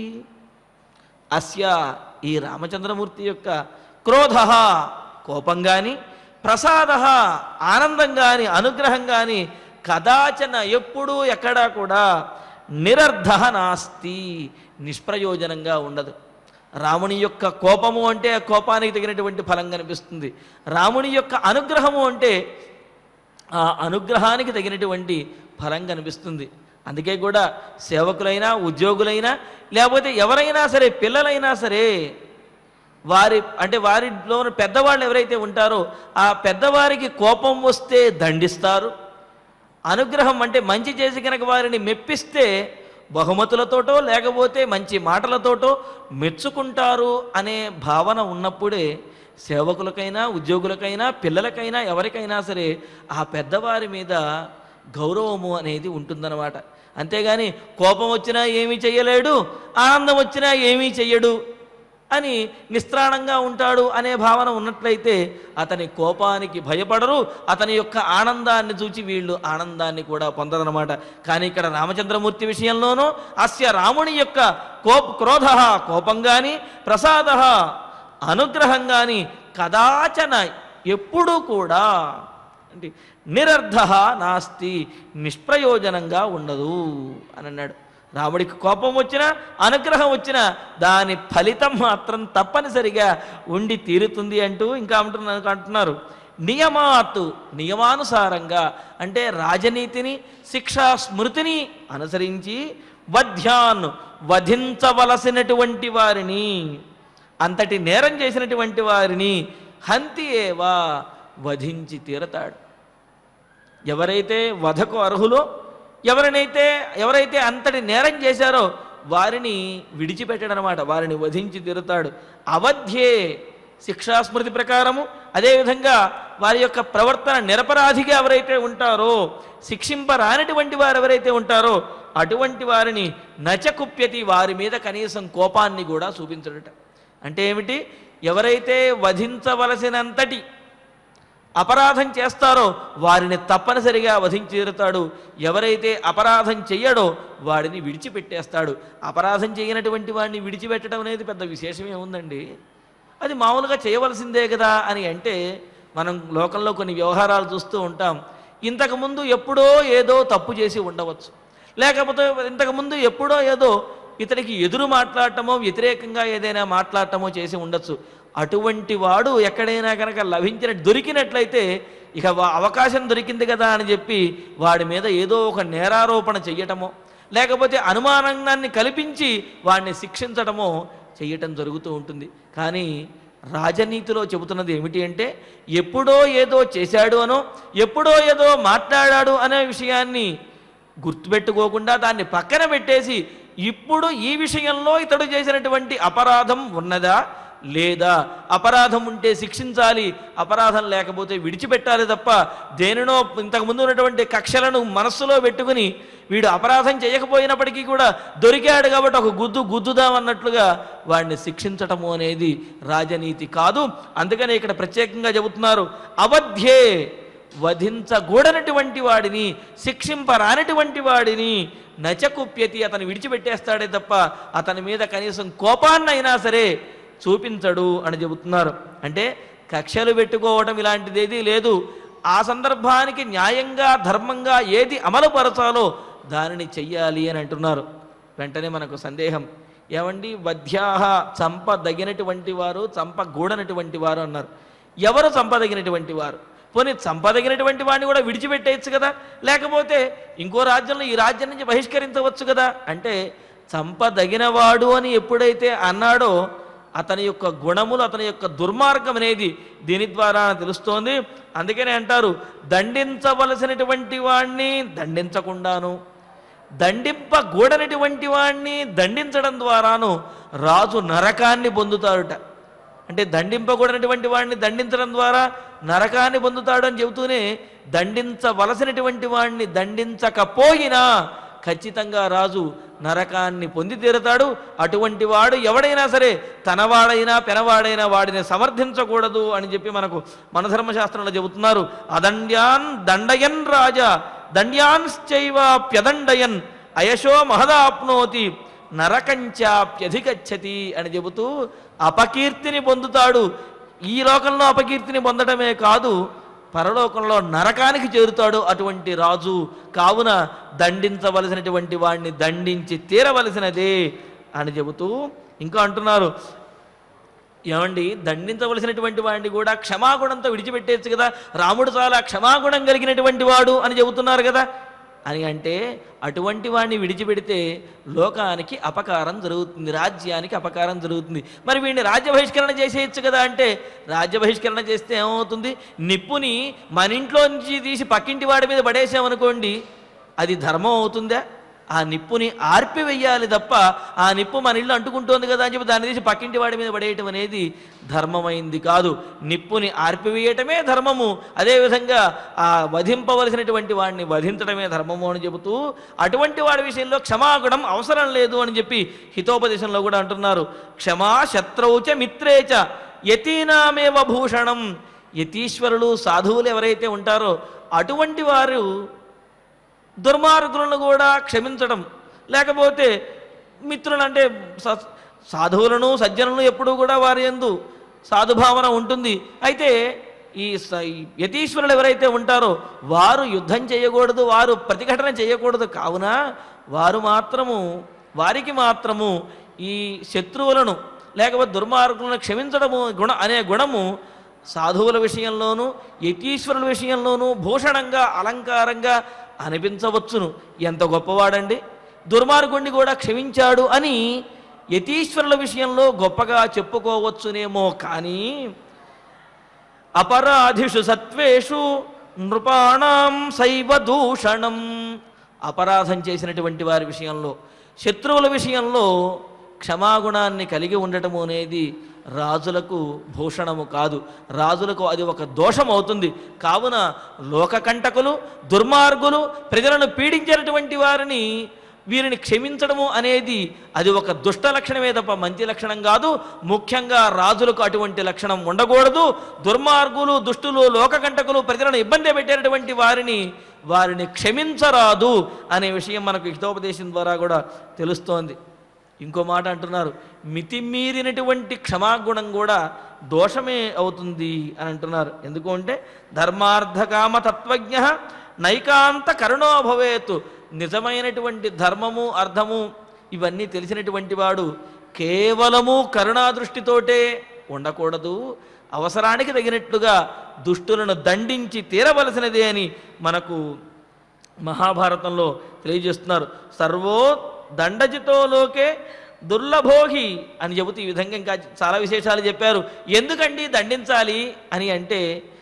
అస్య ఈ రామచంద్రమూర్తి యొక్క క్రోధ కోపం కానీ ప్రసాద ఆనందం కానీ అనుగ్రహం కానీ కదాచన ఎప్పుడూ ఎక్కడా కూడా నిరర్ధ నాస్తి నిష్ప్రయోజనంగా ఉండదు రాముని యొక్క కోపము అంటే ఆ కోపానికి తగినటువంటి ఫలం కనిపిస్తుంది రాముని యొక్క అనుగ్రహము అంటే ఆ అనుగ్రహానికి తగినటువంటి ఫలం కనిపిస్తుంది అందుకే కూడా సేవకులైనా ఉద్యోగులైనా లేకపోతే ఎవరైనా సరే పిల్లలైనా సరే వారి అంటే వారిలో ఉన్న పెద్దవాళ్ళు ఎవరైతే ఉంటారో ఆ పెద్దవారికి కోపం వస్తే దండిస్తారు అనుగ్రహం అంటే మంచి చేసి కనుక వారిని మెప్పిస్తే బహుమతులతోటో లేకపోతే మంచి మాటలతోటో మెచ్చుకుంటారు అనే భావన ఉన్నప్పుడే సేవకులకైనా ఉద్యోగులకైనా పిల్లలకైనా ఎవరికైనా సరే ఆ పెద్దవారి మీద గౌరవము అనేది ఉంటుందన్నమాట అంతేగాని కోపం వచ్చినా ఏమీ చెయ్యలేడు ఆనందం వచ్చినా ఏమీ చెయ్యడు అని నిస్త్రాణంగా ఉంటాడు అనే భావన ఉన్నట్లయితే అతని కోపానికి భయపడరు అతని యొక్క ఆనందాన్ని చూచి వీళ్ళు ఆనందాన్ని కూడా పొందరనమాట కానీ ఇక్కడ రామచంద్రమూర్తి విషయంలోనూ అస్య రాముని యొక్క కోప క్రోధ కోపం కానీ ప్రసాద అనుగ్రహం కానీ కదాచన ఎప్పుడూ కూడా అంటే నిరర్ధ నాస్తి నిష్ప్రయోజనంగా ఉండదు అని అన్నాడు రాముడికి కోపం వచ్చినా అనుగ్రహం వచ్చినా దాని ఫలితం మాత్రం తప్పనిసరిగా ఉండి తీరుతుంది అంటూ ఇంకా అంటున్నారు అంటున్నారు నియమాత్ నియమానుసారంగా అంటే రాజనీతిని శిక్షా స్మృతిని అనుసరించి వధ్యాన్ వధించవలసినటువంటి వారిని అంతటి నేరం చేసినటువంటి వారిని హంతి ఏవా వధించి తీరతాడు ఎవరైతే వధకు అర్హులో ఎవరినైతే ఎవరైతే అంతటి నేరం చేశారో వారిని విడిచిపెట్టడం అనమాట వారిని వధించి తీరుతాడు అవధ్యే శిక్షాస్మృతి ప్రకారము అదేవిధంగా వారి యొక్క ప్రవర్తన నిరపరాధిగా ఎవరైతే ఉంటారో శిక్షింపరానటువంటి వారు ఎవరైతే ఉంటారో అటువంటి వారిని నచకుప్యతి వారి మీద కనీసం కోపాన్ని కూడా చూపించడట అంటే ఏమిటి ఎవరైతే వధించవలసినంతటి అపరాధం చేస్తారో వారిని తప్పనిసరిగా వధించేరుతాడు ఎవరైతే అపరాధం చెయ్యడో వాడిని విడిచిపెట్టేస్తాడు అపరాధం చేయనటువంటి వాడిని విడిచిపెట్టడం అనేది పెద్ద విశేషమే ఉందండి అది మామూలుగా చేయవలసిందే కదా అని అంటే మనం లోకంలో కొన్ని వ్యవహారాలు చూస్తూ ఉంటాం ఇంతకుముందు ఎప్పుడో ఏదో తప్పు చేసి ఉండవచ్చు లేకపోతే ఇంతకుముందు ఎప్పుడో ఏదో ఇతనికి ఎదురు మాట్లాడటమో వ్యతిరేకంగా ఏదైనా మాట్లాడటమో చేసి ఉండొచ్చు అటువంటి వాడు ఎక్కడైనా కనుక లభించిన దొరికినట్లయితే ఇక వా- అవకాశం దొరికింది కదా అని చెప్పి వాడి మీద ఏదో ఒక నేరారోపణ చెయ్యటమో లేకపోతే అనుమానాన్ని కల్పించి వాడిని శిక్షించటమో చెయ్యటం జరుగుతూ ఉంటుంది కానీ రాజనీతిలో చెబుతున్నది ఏమిటి అంటే ఎప్పుడో ఏదో చేశాడు అనో ఎప్పుడో ఏదో మాట్లాడాడు అనే విషయాన్ని గుర్తుపెట్టుకోకుండా దాన్ని పక్కన పెట్టేసి ఇప్పుడు ఈ విషయంలో ఇతడు చేసినటువంటి అపరాధం ఉన్నదా లేదా అపరాధం ఉంటే శిక్షించాలి అపరాధం లేకపోతే విడిచిపెట్టాలి తప్ప దేనినో ఇంతకు ముందు ఉన్నటువంటి కక్షలను మనస్సులో పెట్టుకుని వీడు అపరాధం చేయకపోయినప్పటికీ కూడా దొరికాడు కాబట్టి ఒక గుద్దు గుద్దుదామన్నట్లుగా వాడిని శిక్షించటము అనేది రాజనీతి కాదు అందుకనే ఇక్కడ ప్రత్యేకంగా చెబుతున్నారు అవధ్యే వధించకూడనటువంటి వాడిని శిక్షింపరానటువంటి వాడిని నచకుప్యతి అతను విడిచిపెట్టేస్తాడే తప్ప అతని మీద కనీసం కోపాన్నైనా సరే చూపించడు అని చెబుతున్నారు అంటే కక్షలు పెట్టుకోవటం ఇలాంటిదేదీ లేదు ఆ సందర్భానికి న్యాయంగా ధర్మంగా ఏది అమలుపరచాలో దానిని చెయ్యాలి అని అంటున్నారు వెంటనే మనకు సందేహం ఏమండి వధ్యాహ చంపదగినటువంటి వారు చంపగూడనటువంటి వారు అన్నారు ఎవరు చంపదగినటువంటి వారు పోనీ చంపదగినటువంటి వాడిని కూడా విడిచిపెట్టేయచ్చు కదా లేకపోతే ఇంకో రాజ్యంలో ఈ రాజ్యం నుంచి బహిష్కరించవచ్చు కదా అంటే చంపదగినవాడు అని ఎప్పుడైతే అన్నాడో అతని యొక్క గుణములు అతని యొక్క దుర్మార్గం అనేది దీని ద్వారా తెలుస్తోంది అందుకనే అంటారు దండించవలసినటువంటి వాణ్ణి దండించకుండాను దండింపగూడనటువంటి వాణ్ణి దండించడం ద్వారాను రాజు నరకాన్ని పొందుతాడుట అంటే దండింపకూడనటువంటి వాడిని దండించడం ద్వారా నరకాన్ని పొందుతాడు అని చెబుతూనే దండించవలసినటువంటి వాడిని దండించకపోయినా ఖచ్చితంగా రాజు నరకాన్ని పొంది తీరుతాడు అటువంటి వాడు ఎవడైనా సరే తనవాడైనా పెనవాడైనా వాడిని సమర్థించకూడదు అని చెప్పి మనకు మన ధర్మశాస్త్రంలో చెబుతున్నారు అదండ్యాన్ దండయన్ రాజా దండ్యాన్శ్చైవ ప్యదండయన్ అయశో మహదాప్నోతి నరకంచాప్యధిగచ్చతి అని చెబుతూ అపకీర్తిని పొందుతాడు ఈ లోకంలో అపకీర్తిని పొందడమే కాదు పరలోకంలో నరకానికి చేరుతాడు అటువంటి రాజు కావున దండించవలసినటువంటి వాడిని దండించి తీరవలసినదే అని చెబుతూ ఇంకా అంటున్నారు ఏమండి దండించవలసినటువంటి వాడిని కూడా క్షమాగుణంతో విడిచిపెట్టేచ్చు కదా రాముడు చాలా క్షమాగుణం కలిగినటువంటి వాడు అని చెబుతున్నారు కదా అని అంటే అటువంటి వాడిని విడిచిపెడితే లోకానికి అపకారం జరుగుతుంది రాజ్యానికి అపకారం జరుగుతుంది మరి వీడిని రాజ్య బహిష్కరణ చేసేయచ్చు కదా అంటే రాజ్య బహిష్కరణ చేస్తే ఏమవుతుంది నిప్పుని మన ఇంట్లో నుంచి తీసి పక్కింటి వాడి మీద పడేసామనుకోండి అది ధర్మం అవుతుందా ఆ నిప్పుని ఆర్పివేయాలి తప్ప ఆ నిప్పు మన ఇల్లు అంటుకుంటోంది కదా అని చెప్పి దాన్ని తీసి పక్కింటి వాడి మీద పడేయటం అనేది ధర్మమైంది కాదు నిప్పుని ఆర్పివేయటమే ధర్మము అదేవిధంగా ఆ వధింపవలసినటువంటి వాడిని వధించడమే ధర్మము అని చెబుతూ అటువంటి వాడి విషయంలో క్షమాగుణం అవసరం లేదు అని చెప్పి హితోపదేశంలో కూడా అంటున్నారు క్షమా శత్రౌచ మిత్రేచ యతీనామేవ భూషణం యతీశ్వరులు సాధువులు ఎవరైతే ఉంటారో అటువంటి వారు దుర్మార్గులను కూడా క్షమించడం లేకపోతే మిత్రులు అంటే స- సాధువులను సజ్జనులను ఎప్పుడూ కూడా వారి ఎందు సాధుభావన ఉంటుంది అయితే ఈ స- ఈ యతీశ్వరులు ఎవరైతే ఉంటారో వారు యుద్ధం చేయకూడదు వారు ప్రతిఘటన చేయకూడదు కావున వారు మాత్రము వారికి మాత్రము ఈ శత్రువులను లేకపోతే దుర్మార్గులను క్షమించడము గుణ అనే గుణము సాధువుల విషయంలోనూ యతీశ్వరుల విషయంలోనూ భూషణంగా అలంకారంగా అనిపించవచ్చును ఎంత గొప్పవాడండి దుర్మార్గుణ్ణి కూడా క్షమించాడు అని యతీశ్వరుల విషయంలో గొప్పగా చెప్పుకోవచ్చునేమో కానీ అపరాధిషు సత్వేషు నృపాణం శైవ దూషణం అపరాధం చేసినటువంటి వారి విషయంలో శత్రువుల విషయంలో క్షమాగుణాన్ని కలిగి ఉండటము అనేది రాజులకు భూషణము కాదు రాజులకు అది ఒక దోషం అవుతుంది కావున లోకకంటకులు దుర్మార్గులు ప్రజలను పీడించినటువంటి వారిని వీరిని క్షమించడము అనేది అది ఒక దుష్ట లక్షణమే తప్ప మంచి లక్షణం కాదు ముఖ్యంగా రాజులకు అటువంటి లక్షణం ఉండకూడదు దుర్మార్గులు దుష్టులు లోకకంటకులు ప్రజలను ఇబ్బంది పెట్టేటటువంటి వారిని వారిని క్షమించరాదు అనే విషయం మనకు హితోపదేశం ద్వారా కూడా తెలుస్తోంది ఇంకో మాట అంటున్నారు మితిమీరినటువంటి క్షమాగుణం కూడా దోషమే అవుతుంది అని అంటున్నారు ఎందుకు అంటే ధర్మార్థకామ తత్వజ్ఞ నైకాంత కరుణో భవేత్ నిజమైనటువంటి ధర్మము అర్థము ఇవన్నీ తెలిసినటువంటి వాడు కేవలము కరుణా దృష్టితోటే ఉండకూడదు అవసరానికి తగినట్లుగా దుష్టులను దండించి తీరవలసినదే అని మనకు మహాభారతంలో తెలియజేస్తున్నారు సర్వో దండజితో లోకే దుర్లభోగి అని చెబుతూ ఈ విధంగా ఇంకా చాలా విశేషాలు చెప్పారు ఎందుకండి దండించాలి అని అంటే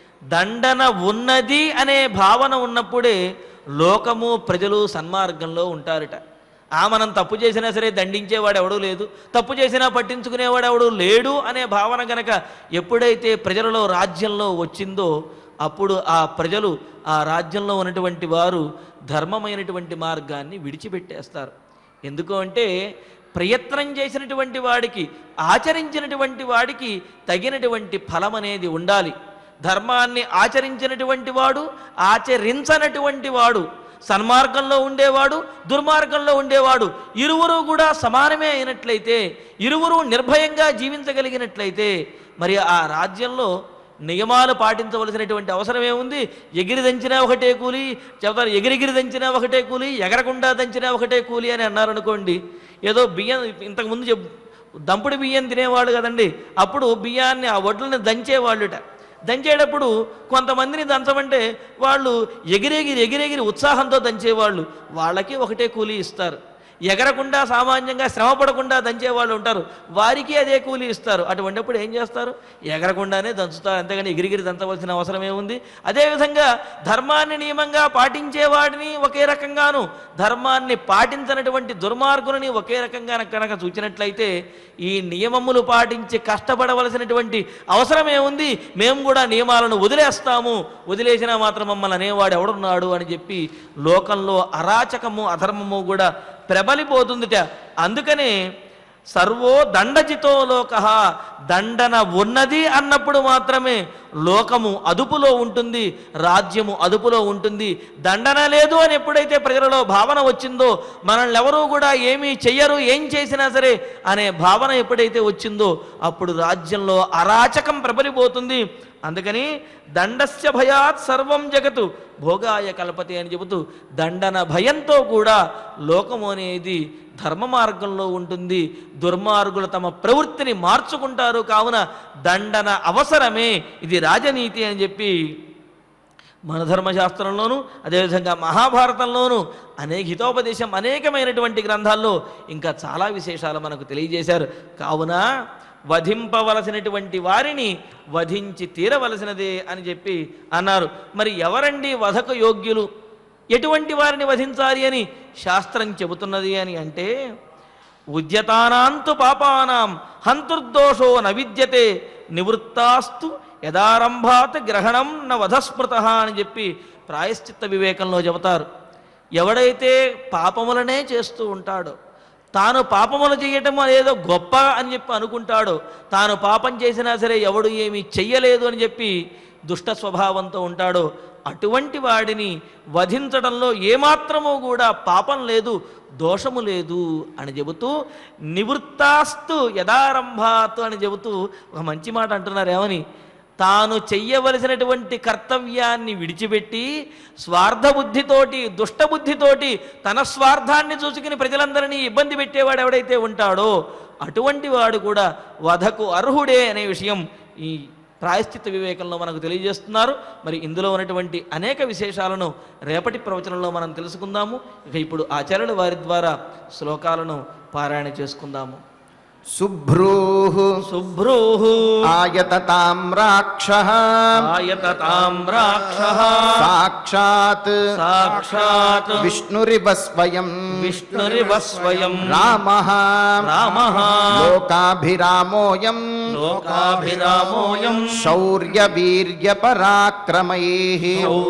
దండన ఉన్నది అనే భావన ఉన్నప్పుడే లోకము ప్రజలు సన్మార్గంలో ఉంటారట ఆ మనం తప్పు చేసినా సరే దండించేవాడు ఎవడూ లేదు తప్పు చేసినా పట్టించుకునేవాడు ఎవడూ లేడు అనే భావన గనక ఎప్పుడైతే ప్రజలలో రాజ్యంలో వచ్చిందో అప్పుడు ఆ ప్రజలు ఆ రాజ్యంలో ఉన్నటువంటి వారు ధర్మమైనటువంటి మార్గాన్ని విడిచిపెట్టేస్తారు ఎందుకు అంటే ప్రయత్నం చేసినటువంటి వాడికి ఆచరించినటువంటి వాడికి తగినటువంటి ఫలం అనేది ఉండాలి ధర్మాన్ని ఆచరించినటువంటి వాడు ఆచరించనటువంటి వాడు సన్మార్గంలో ఉండేవాడు దుర్మార్గంలో ఉండేవాడు ఇరువురు కూడా సమానమే అయినట్లయితే ఇరువురు నిర్భయంగా జీవించగలిగినట్లయితే మరి ఆ రాజ్యంలో నియమాలు పాటించవలసినటువంటి అవసరం ఏముంది ఎగిరి దంచినా ఒకటే కూలి చెబుతారు ఎగిరిగిరి దంచినా ఒకటే కూలి ఎగరకుండా దంచినా ఒకటే కూలి అని అన్నారనుకోండి ఏదో బియ్యం ఇంతకుముందు చెప్ దంపుడు బియ్యం తినేవాళ్ళు కదండి అప్పుడు బియ్యాన్ని ఆ వడ్లని దంచేవాళ్ళుట దంచేటప్పుడు కొంతమందిని దంచమంటే వాళ్ళు ఎగిరెగిరి ఎగిరెగిరి ఉత్సాహంతో దంచేవాళ్ళు వాళ్ళకి ఒకటే కూలీ ఇస్తారు ఎగరకుండా సామాన్యంగా శ్రమ పడకుండా దంచే వాళ్ళు ఉంటారు వారికి అదే కూలీ ఇస్తారు అటువంటిప్పుడు ఏం చేస్తారు ఎగరకుండానే దంచుతారు అంతేగాని ఎగిరిగిరి దంచవలసిన అవసరం ఏముంది అదేవిధంగా ధర్మాన్ని నియమంగా పాటించేవాడిని ఒకే రకంగాను ధర్మాన్ని పాటించనటువంటి దుర్మార్గులని ఒకే రకంగా కనుక చూచినట్లయితే ఈ నియమములు పాటించి కష్టపడవలసినటువంటి అవసరం ఏముంది మేము కూడా నియమాలను వదిలేస్తాము వదిలేసినా మాత్రం మమ్మల్ని అనేవాడు ఎవడున్నాడు అని చెప్పి లోకంలో అరాచకము అధర్మము కూడా ప్రబలిపోతుందిట అందుకనే సర్వో దండజితో లోక దండన ఉన్నది అన్నప్పుడు మాత్రమే లోకము అదుపులో ఉంటుంది రాజ్యము అదుపులో ఉంటుంది దండన లేదు అని ఎప్పుడైతే ప్రజలలో భావన వచ్చిందో మనల్ని ఎవరూ కూడా ఏమీ చెయ్యరు ఏం చేసినా సరే అనే భావన ఎప్పుడైతే వచ్చిందో అప్పుడు రాజ్యంలో అరాచకం ప్రబలిపోతుంది అందుకని దండస్య భయాత్ సర్వం జగతు భోగాయ కల్పతే అని చెబుతూ దండన భయంతో కూడా లోకము అనేది ధర్మ మార్గంలో ఉంటుంది దుర్మార్గులు తమ ప్రవృత్తిని మార్చుకుంటారు కావున దండన అవసరమే ఇది రాజనీతి అని చెప్పి మన ధర్మశాస్త్రంలోనూ అదేవిధంగా మహాభారతంలోనూ అనేక హితోపదేశం అనేకమైనటువంటి గ్రంథాల్లో ఇంకా చాలా విశేషాలు మనకు తెలియజేశారు కావున వధింపవలసినటువంటి వారిని వధించి తీరవలసినదే అని చెప్పి అన్నారు మరి ఎవరండి వధకు యోగ్యులు ఎటువంటి వారిని వధించాలి అని శాస్త్రం చెబుతున్నది అని అంటే ఉద్యతానాంతు పాపానాం హంతుర్దోషో న విద్యతే నివృత్తాస్తు యదారంభాత్ గ్రహణం న వధస్మృత అని చెప్పి ప్రాయశ్చిత్త వివేకంలో చెబుతారు ఎవడైతే పాపములనే చేస్తూ ఉంటాడో తాను పాపములు చేయటం అనేదో గొప్ప అని చెప్పి అనుకుంటాడో తాను పాపం చేసినా సరే ఎవడు ఏమీ చెయ్యలేదు అని చెప్పి దుష్ట స్వభావంతో ఉంటాడో అటువంటి వాడిని వధించడంలో ఏమాత్రమూ కూడా పాపం లేదు దోషము లేదు అని చెబుతూ నివృత్తాస్తు యథారంభాత్ అని చెబుతూ ఒక మంచి మాట అంటున్నారు ఏమని తాను చెయ్యవలసినటువంటి కర్తవ్యాన్ని విడిచిపెట్టి స్వార్థ బుద్ధితోటి దుష్టబుద్ధితోటి తన స్వార్థాన్ని చూసుకుని ప్రజలందరినీ ఇబ్బంది పెట్టేవాడు ఎవడైతే ఉంటాడో అటువంటి వాడు కూడా వధకు అర్హుడే అనే విషయం ఈ ప్రాయశ్చిత్త వివేకంలో మనకు తెలియజేస్తున్నారు మరి ఇందులో ఉన్నటువంటి అనేక విశేషాలను రేపటి ప్రవచనంలో మనం తెలుసుకుందాము ఇక ఇప్పుడు ఆచార్యుల వారి ద్వారా శ్లోకాలను పారాయణ చేసుకుందాము
శుభ్రూః
శుభ్రూహు
ఆయతతామ్రాక్ష
ఆయతతామ్రాక్షః
సాక్షాత్
సాక్షాత్
విష్ణురివ స్వయం
విష్ణురివ స్వయం
రామః
రామః
లోకాభిరామోయం
లోకాభిరామోయం
శౌర్యవీర్యపరాక్రమైః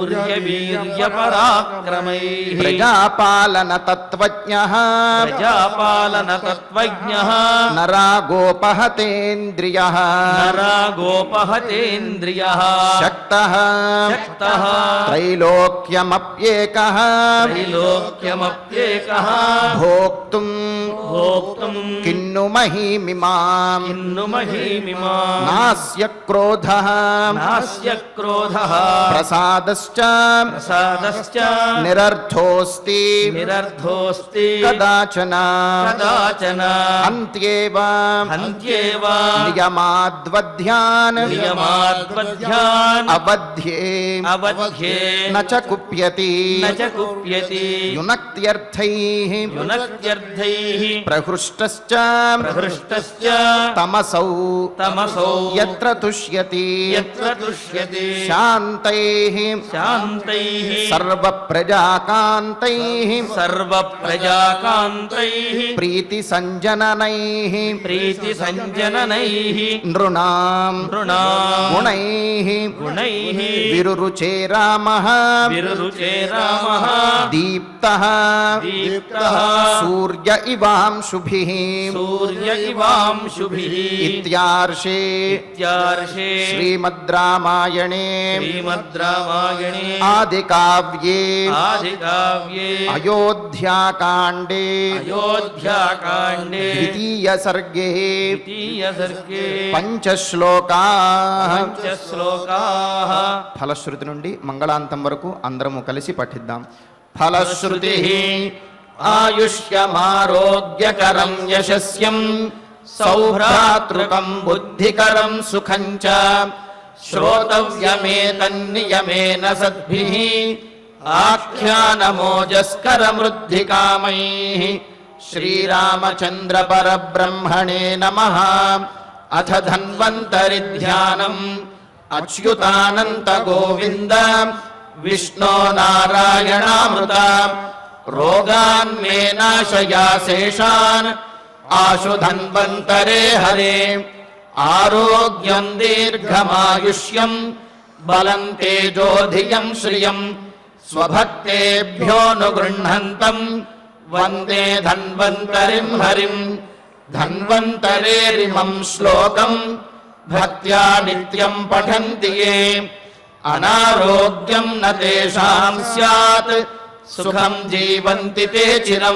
శౌర్యవీర్యపరాక్రమైః
ప్రజాపాలనతత్త్వజ్ఞः
ప్రజాపాలన తత్వజ్ఞః
నరాగోపహతేంద్రియः
నరా గోపహతేంద్రియః
శక్తः
శక్తః
త్రైలోక్యమప్యేకः
త్రైలోక్యమప్యేకः
భోక్తుం
భోక్తుం
కిన్ను మహీమిమాం
కిన్ను మహీమిమా
నాస్య క్రోధः
నాస్య క్రోధః
ప్రసాదశ్చ
ప్రసాదశ్చ
నిరర్థోస్తి
నిరర్ధోస్తి
కదాచన
కదాచన
అంత్యేవ
హంత్యేవ
నియమాద్వధ్యాన్
నియమాద్వధ్యాన్
అవధ్యే
అవధ్యే
న చ కుప్యతి
న చ కుప్యతి
యునక్త్యర్థైః
యునక్త్యర్థైః
ప్రహృష్టశ్చ
ప్రహృష్టశ్చ
తమసౌ
తమసౌ
యత్ర తుష్యతి
యత్ర తుష్యతి
శాంతైః
శాంతైః
సర్వప్రజాకాంతైః
సర్వప్రజాకాంతైః
ప్రీతి సంజననైః
ప్రీతి సంజననైః
నృణాం
నృణాం
గుణైః
గుణైః
విరురుచే రామః
విరురుచే రామః
దీప్తः
దీప్తः
సూర్య ఇవాంశుభిः
సూర్య ఇవాంశుభిः
ఇత్యార్షే
ఇత్యార్షే
శ్రీమద్ రామాయణే
శ్రీమద్ రామాయణే
ఆదికావ్యే
ఆదికావ్యే
అయోధ్యాకాండే
అయోధ్యాకాండే
ద్వితీయ సర్గే
ద్వితీయ సర్గే
పంచశ్లోకా
పంచశ్లోకాః
ఫలశ్రుతి నుండి మంగళాంతం వరకు అందరము కలిసి పఠిద్దాం ఫలశ్రుతి ఆయుష్యమారోగ్యకరం యశస్యం సౌభ్రాతృకం బుద్ధికరం సుఖం చ శ్రోతవ్యమేతన్నియమేన సద్భిః ఆఖ్యానమోజస్కరమృద్ధికామైः శ్రీరామచంద్ర పరబ్రహ్మణే నమః అథ ధన్వంతరి ధ్యానం అచ్యుతానంత గోవింద విష్ణో నారాయణామృత రోగాన్ మే నాశయా శేషాన్ ఆశు ధన్వంతరే హరే ఆరోగ్యం దీర్ఘమాయుష్యం బలం తేజోధియం శ్రియం స్వభక్తేభ్యోనుగృహంతం వందే ధన్వంతరిం హరిం ధన్వంతరేరిమం శ్లోకం భక్త్యా నిత్యం పఠంతి ఏ అనారోగ్యం న తేషాం స్యాత్ సుఖం జీవంతి తే చిరం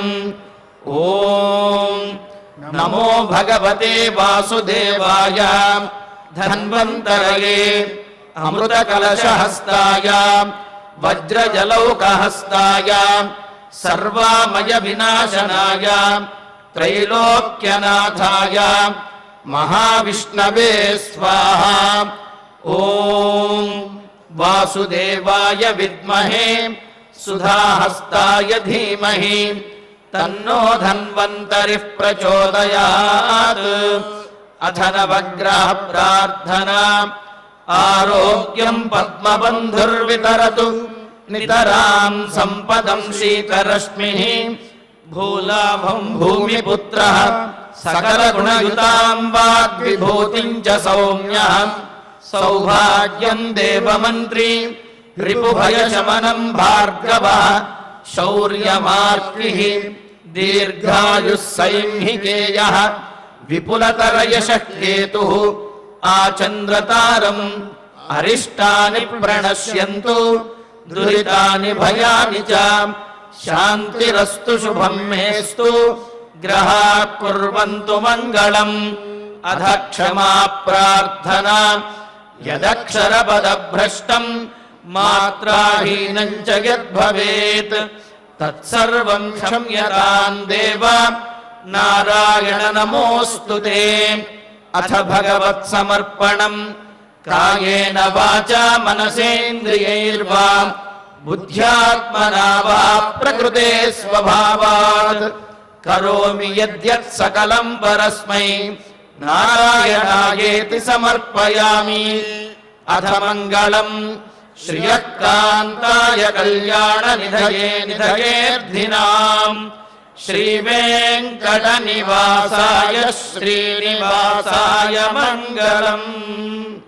ఓం నమో భగవతే వాసుదేవాయ ధన్వంతరయే అమృతకలశహస్తాయ వజ్రజలౌకహస్తాయ సర్వామయ వినాశనాయ త్రైలోక్యనాథాయ మహావిష్ణవే స్వాహ ఓం
वासुदेवाय विद्महे सुधाहस्ताय धीमहि तन्नो धन्वन्तरिः प्रचोदयात् अथ नवग्रह प्रार्थना आरोग्यम् पद्मबन्धुर्वितरतु नितराम् सम्पदम् शीतरश्मिः भूलाभम् भूमिपुत्रः सकलगुणयुताम् वाग्विभूतिम् च सौम्यः सौभाग्यम् देवमन्त्री रिपुभयशमनम् भार्गवः शौर्यमार्तिः दीर्घायुः सैंहिकेयः विपुलतरयशः केतुः आचन्द्रतारम् अरिष्टानि प्रणश्यन्तु दुरितानि भयानि च शान्तिरस्तु शुभम् मेस्तु ग्रहाः कुर्वन्तु मङ्गलम् अध क्षमा प्रार्थना यदक्षरपदभ्रष्टम् मात्राहीनम् च यद्भवेत् तत्सर्वम् क्षम्यताम् देव नारायण नमोऽस्तु ते अथ भगवत्समर्पणम् कायेन वाचा मनसेन्द्रियैर्वा बुद्ध्यात्मना वा प्रकृते स्वभावात् करोमि यद्यत् सकलम् परस्मै नारायणायेति समर्पयामि अथ मङ्गलम् श्रियः कान्ताय कल्याणनिधये निधयेऽर्धिनाम् श्रीवेङ्कटनिवासाय श्रीनिवासाय मङ्गलम्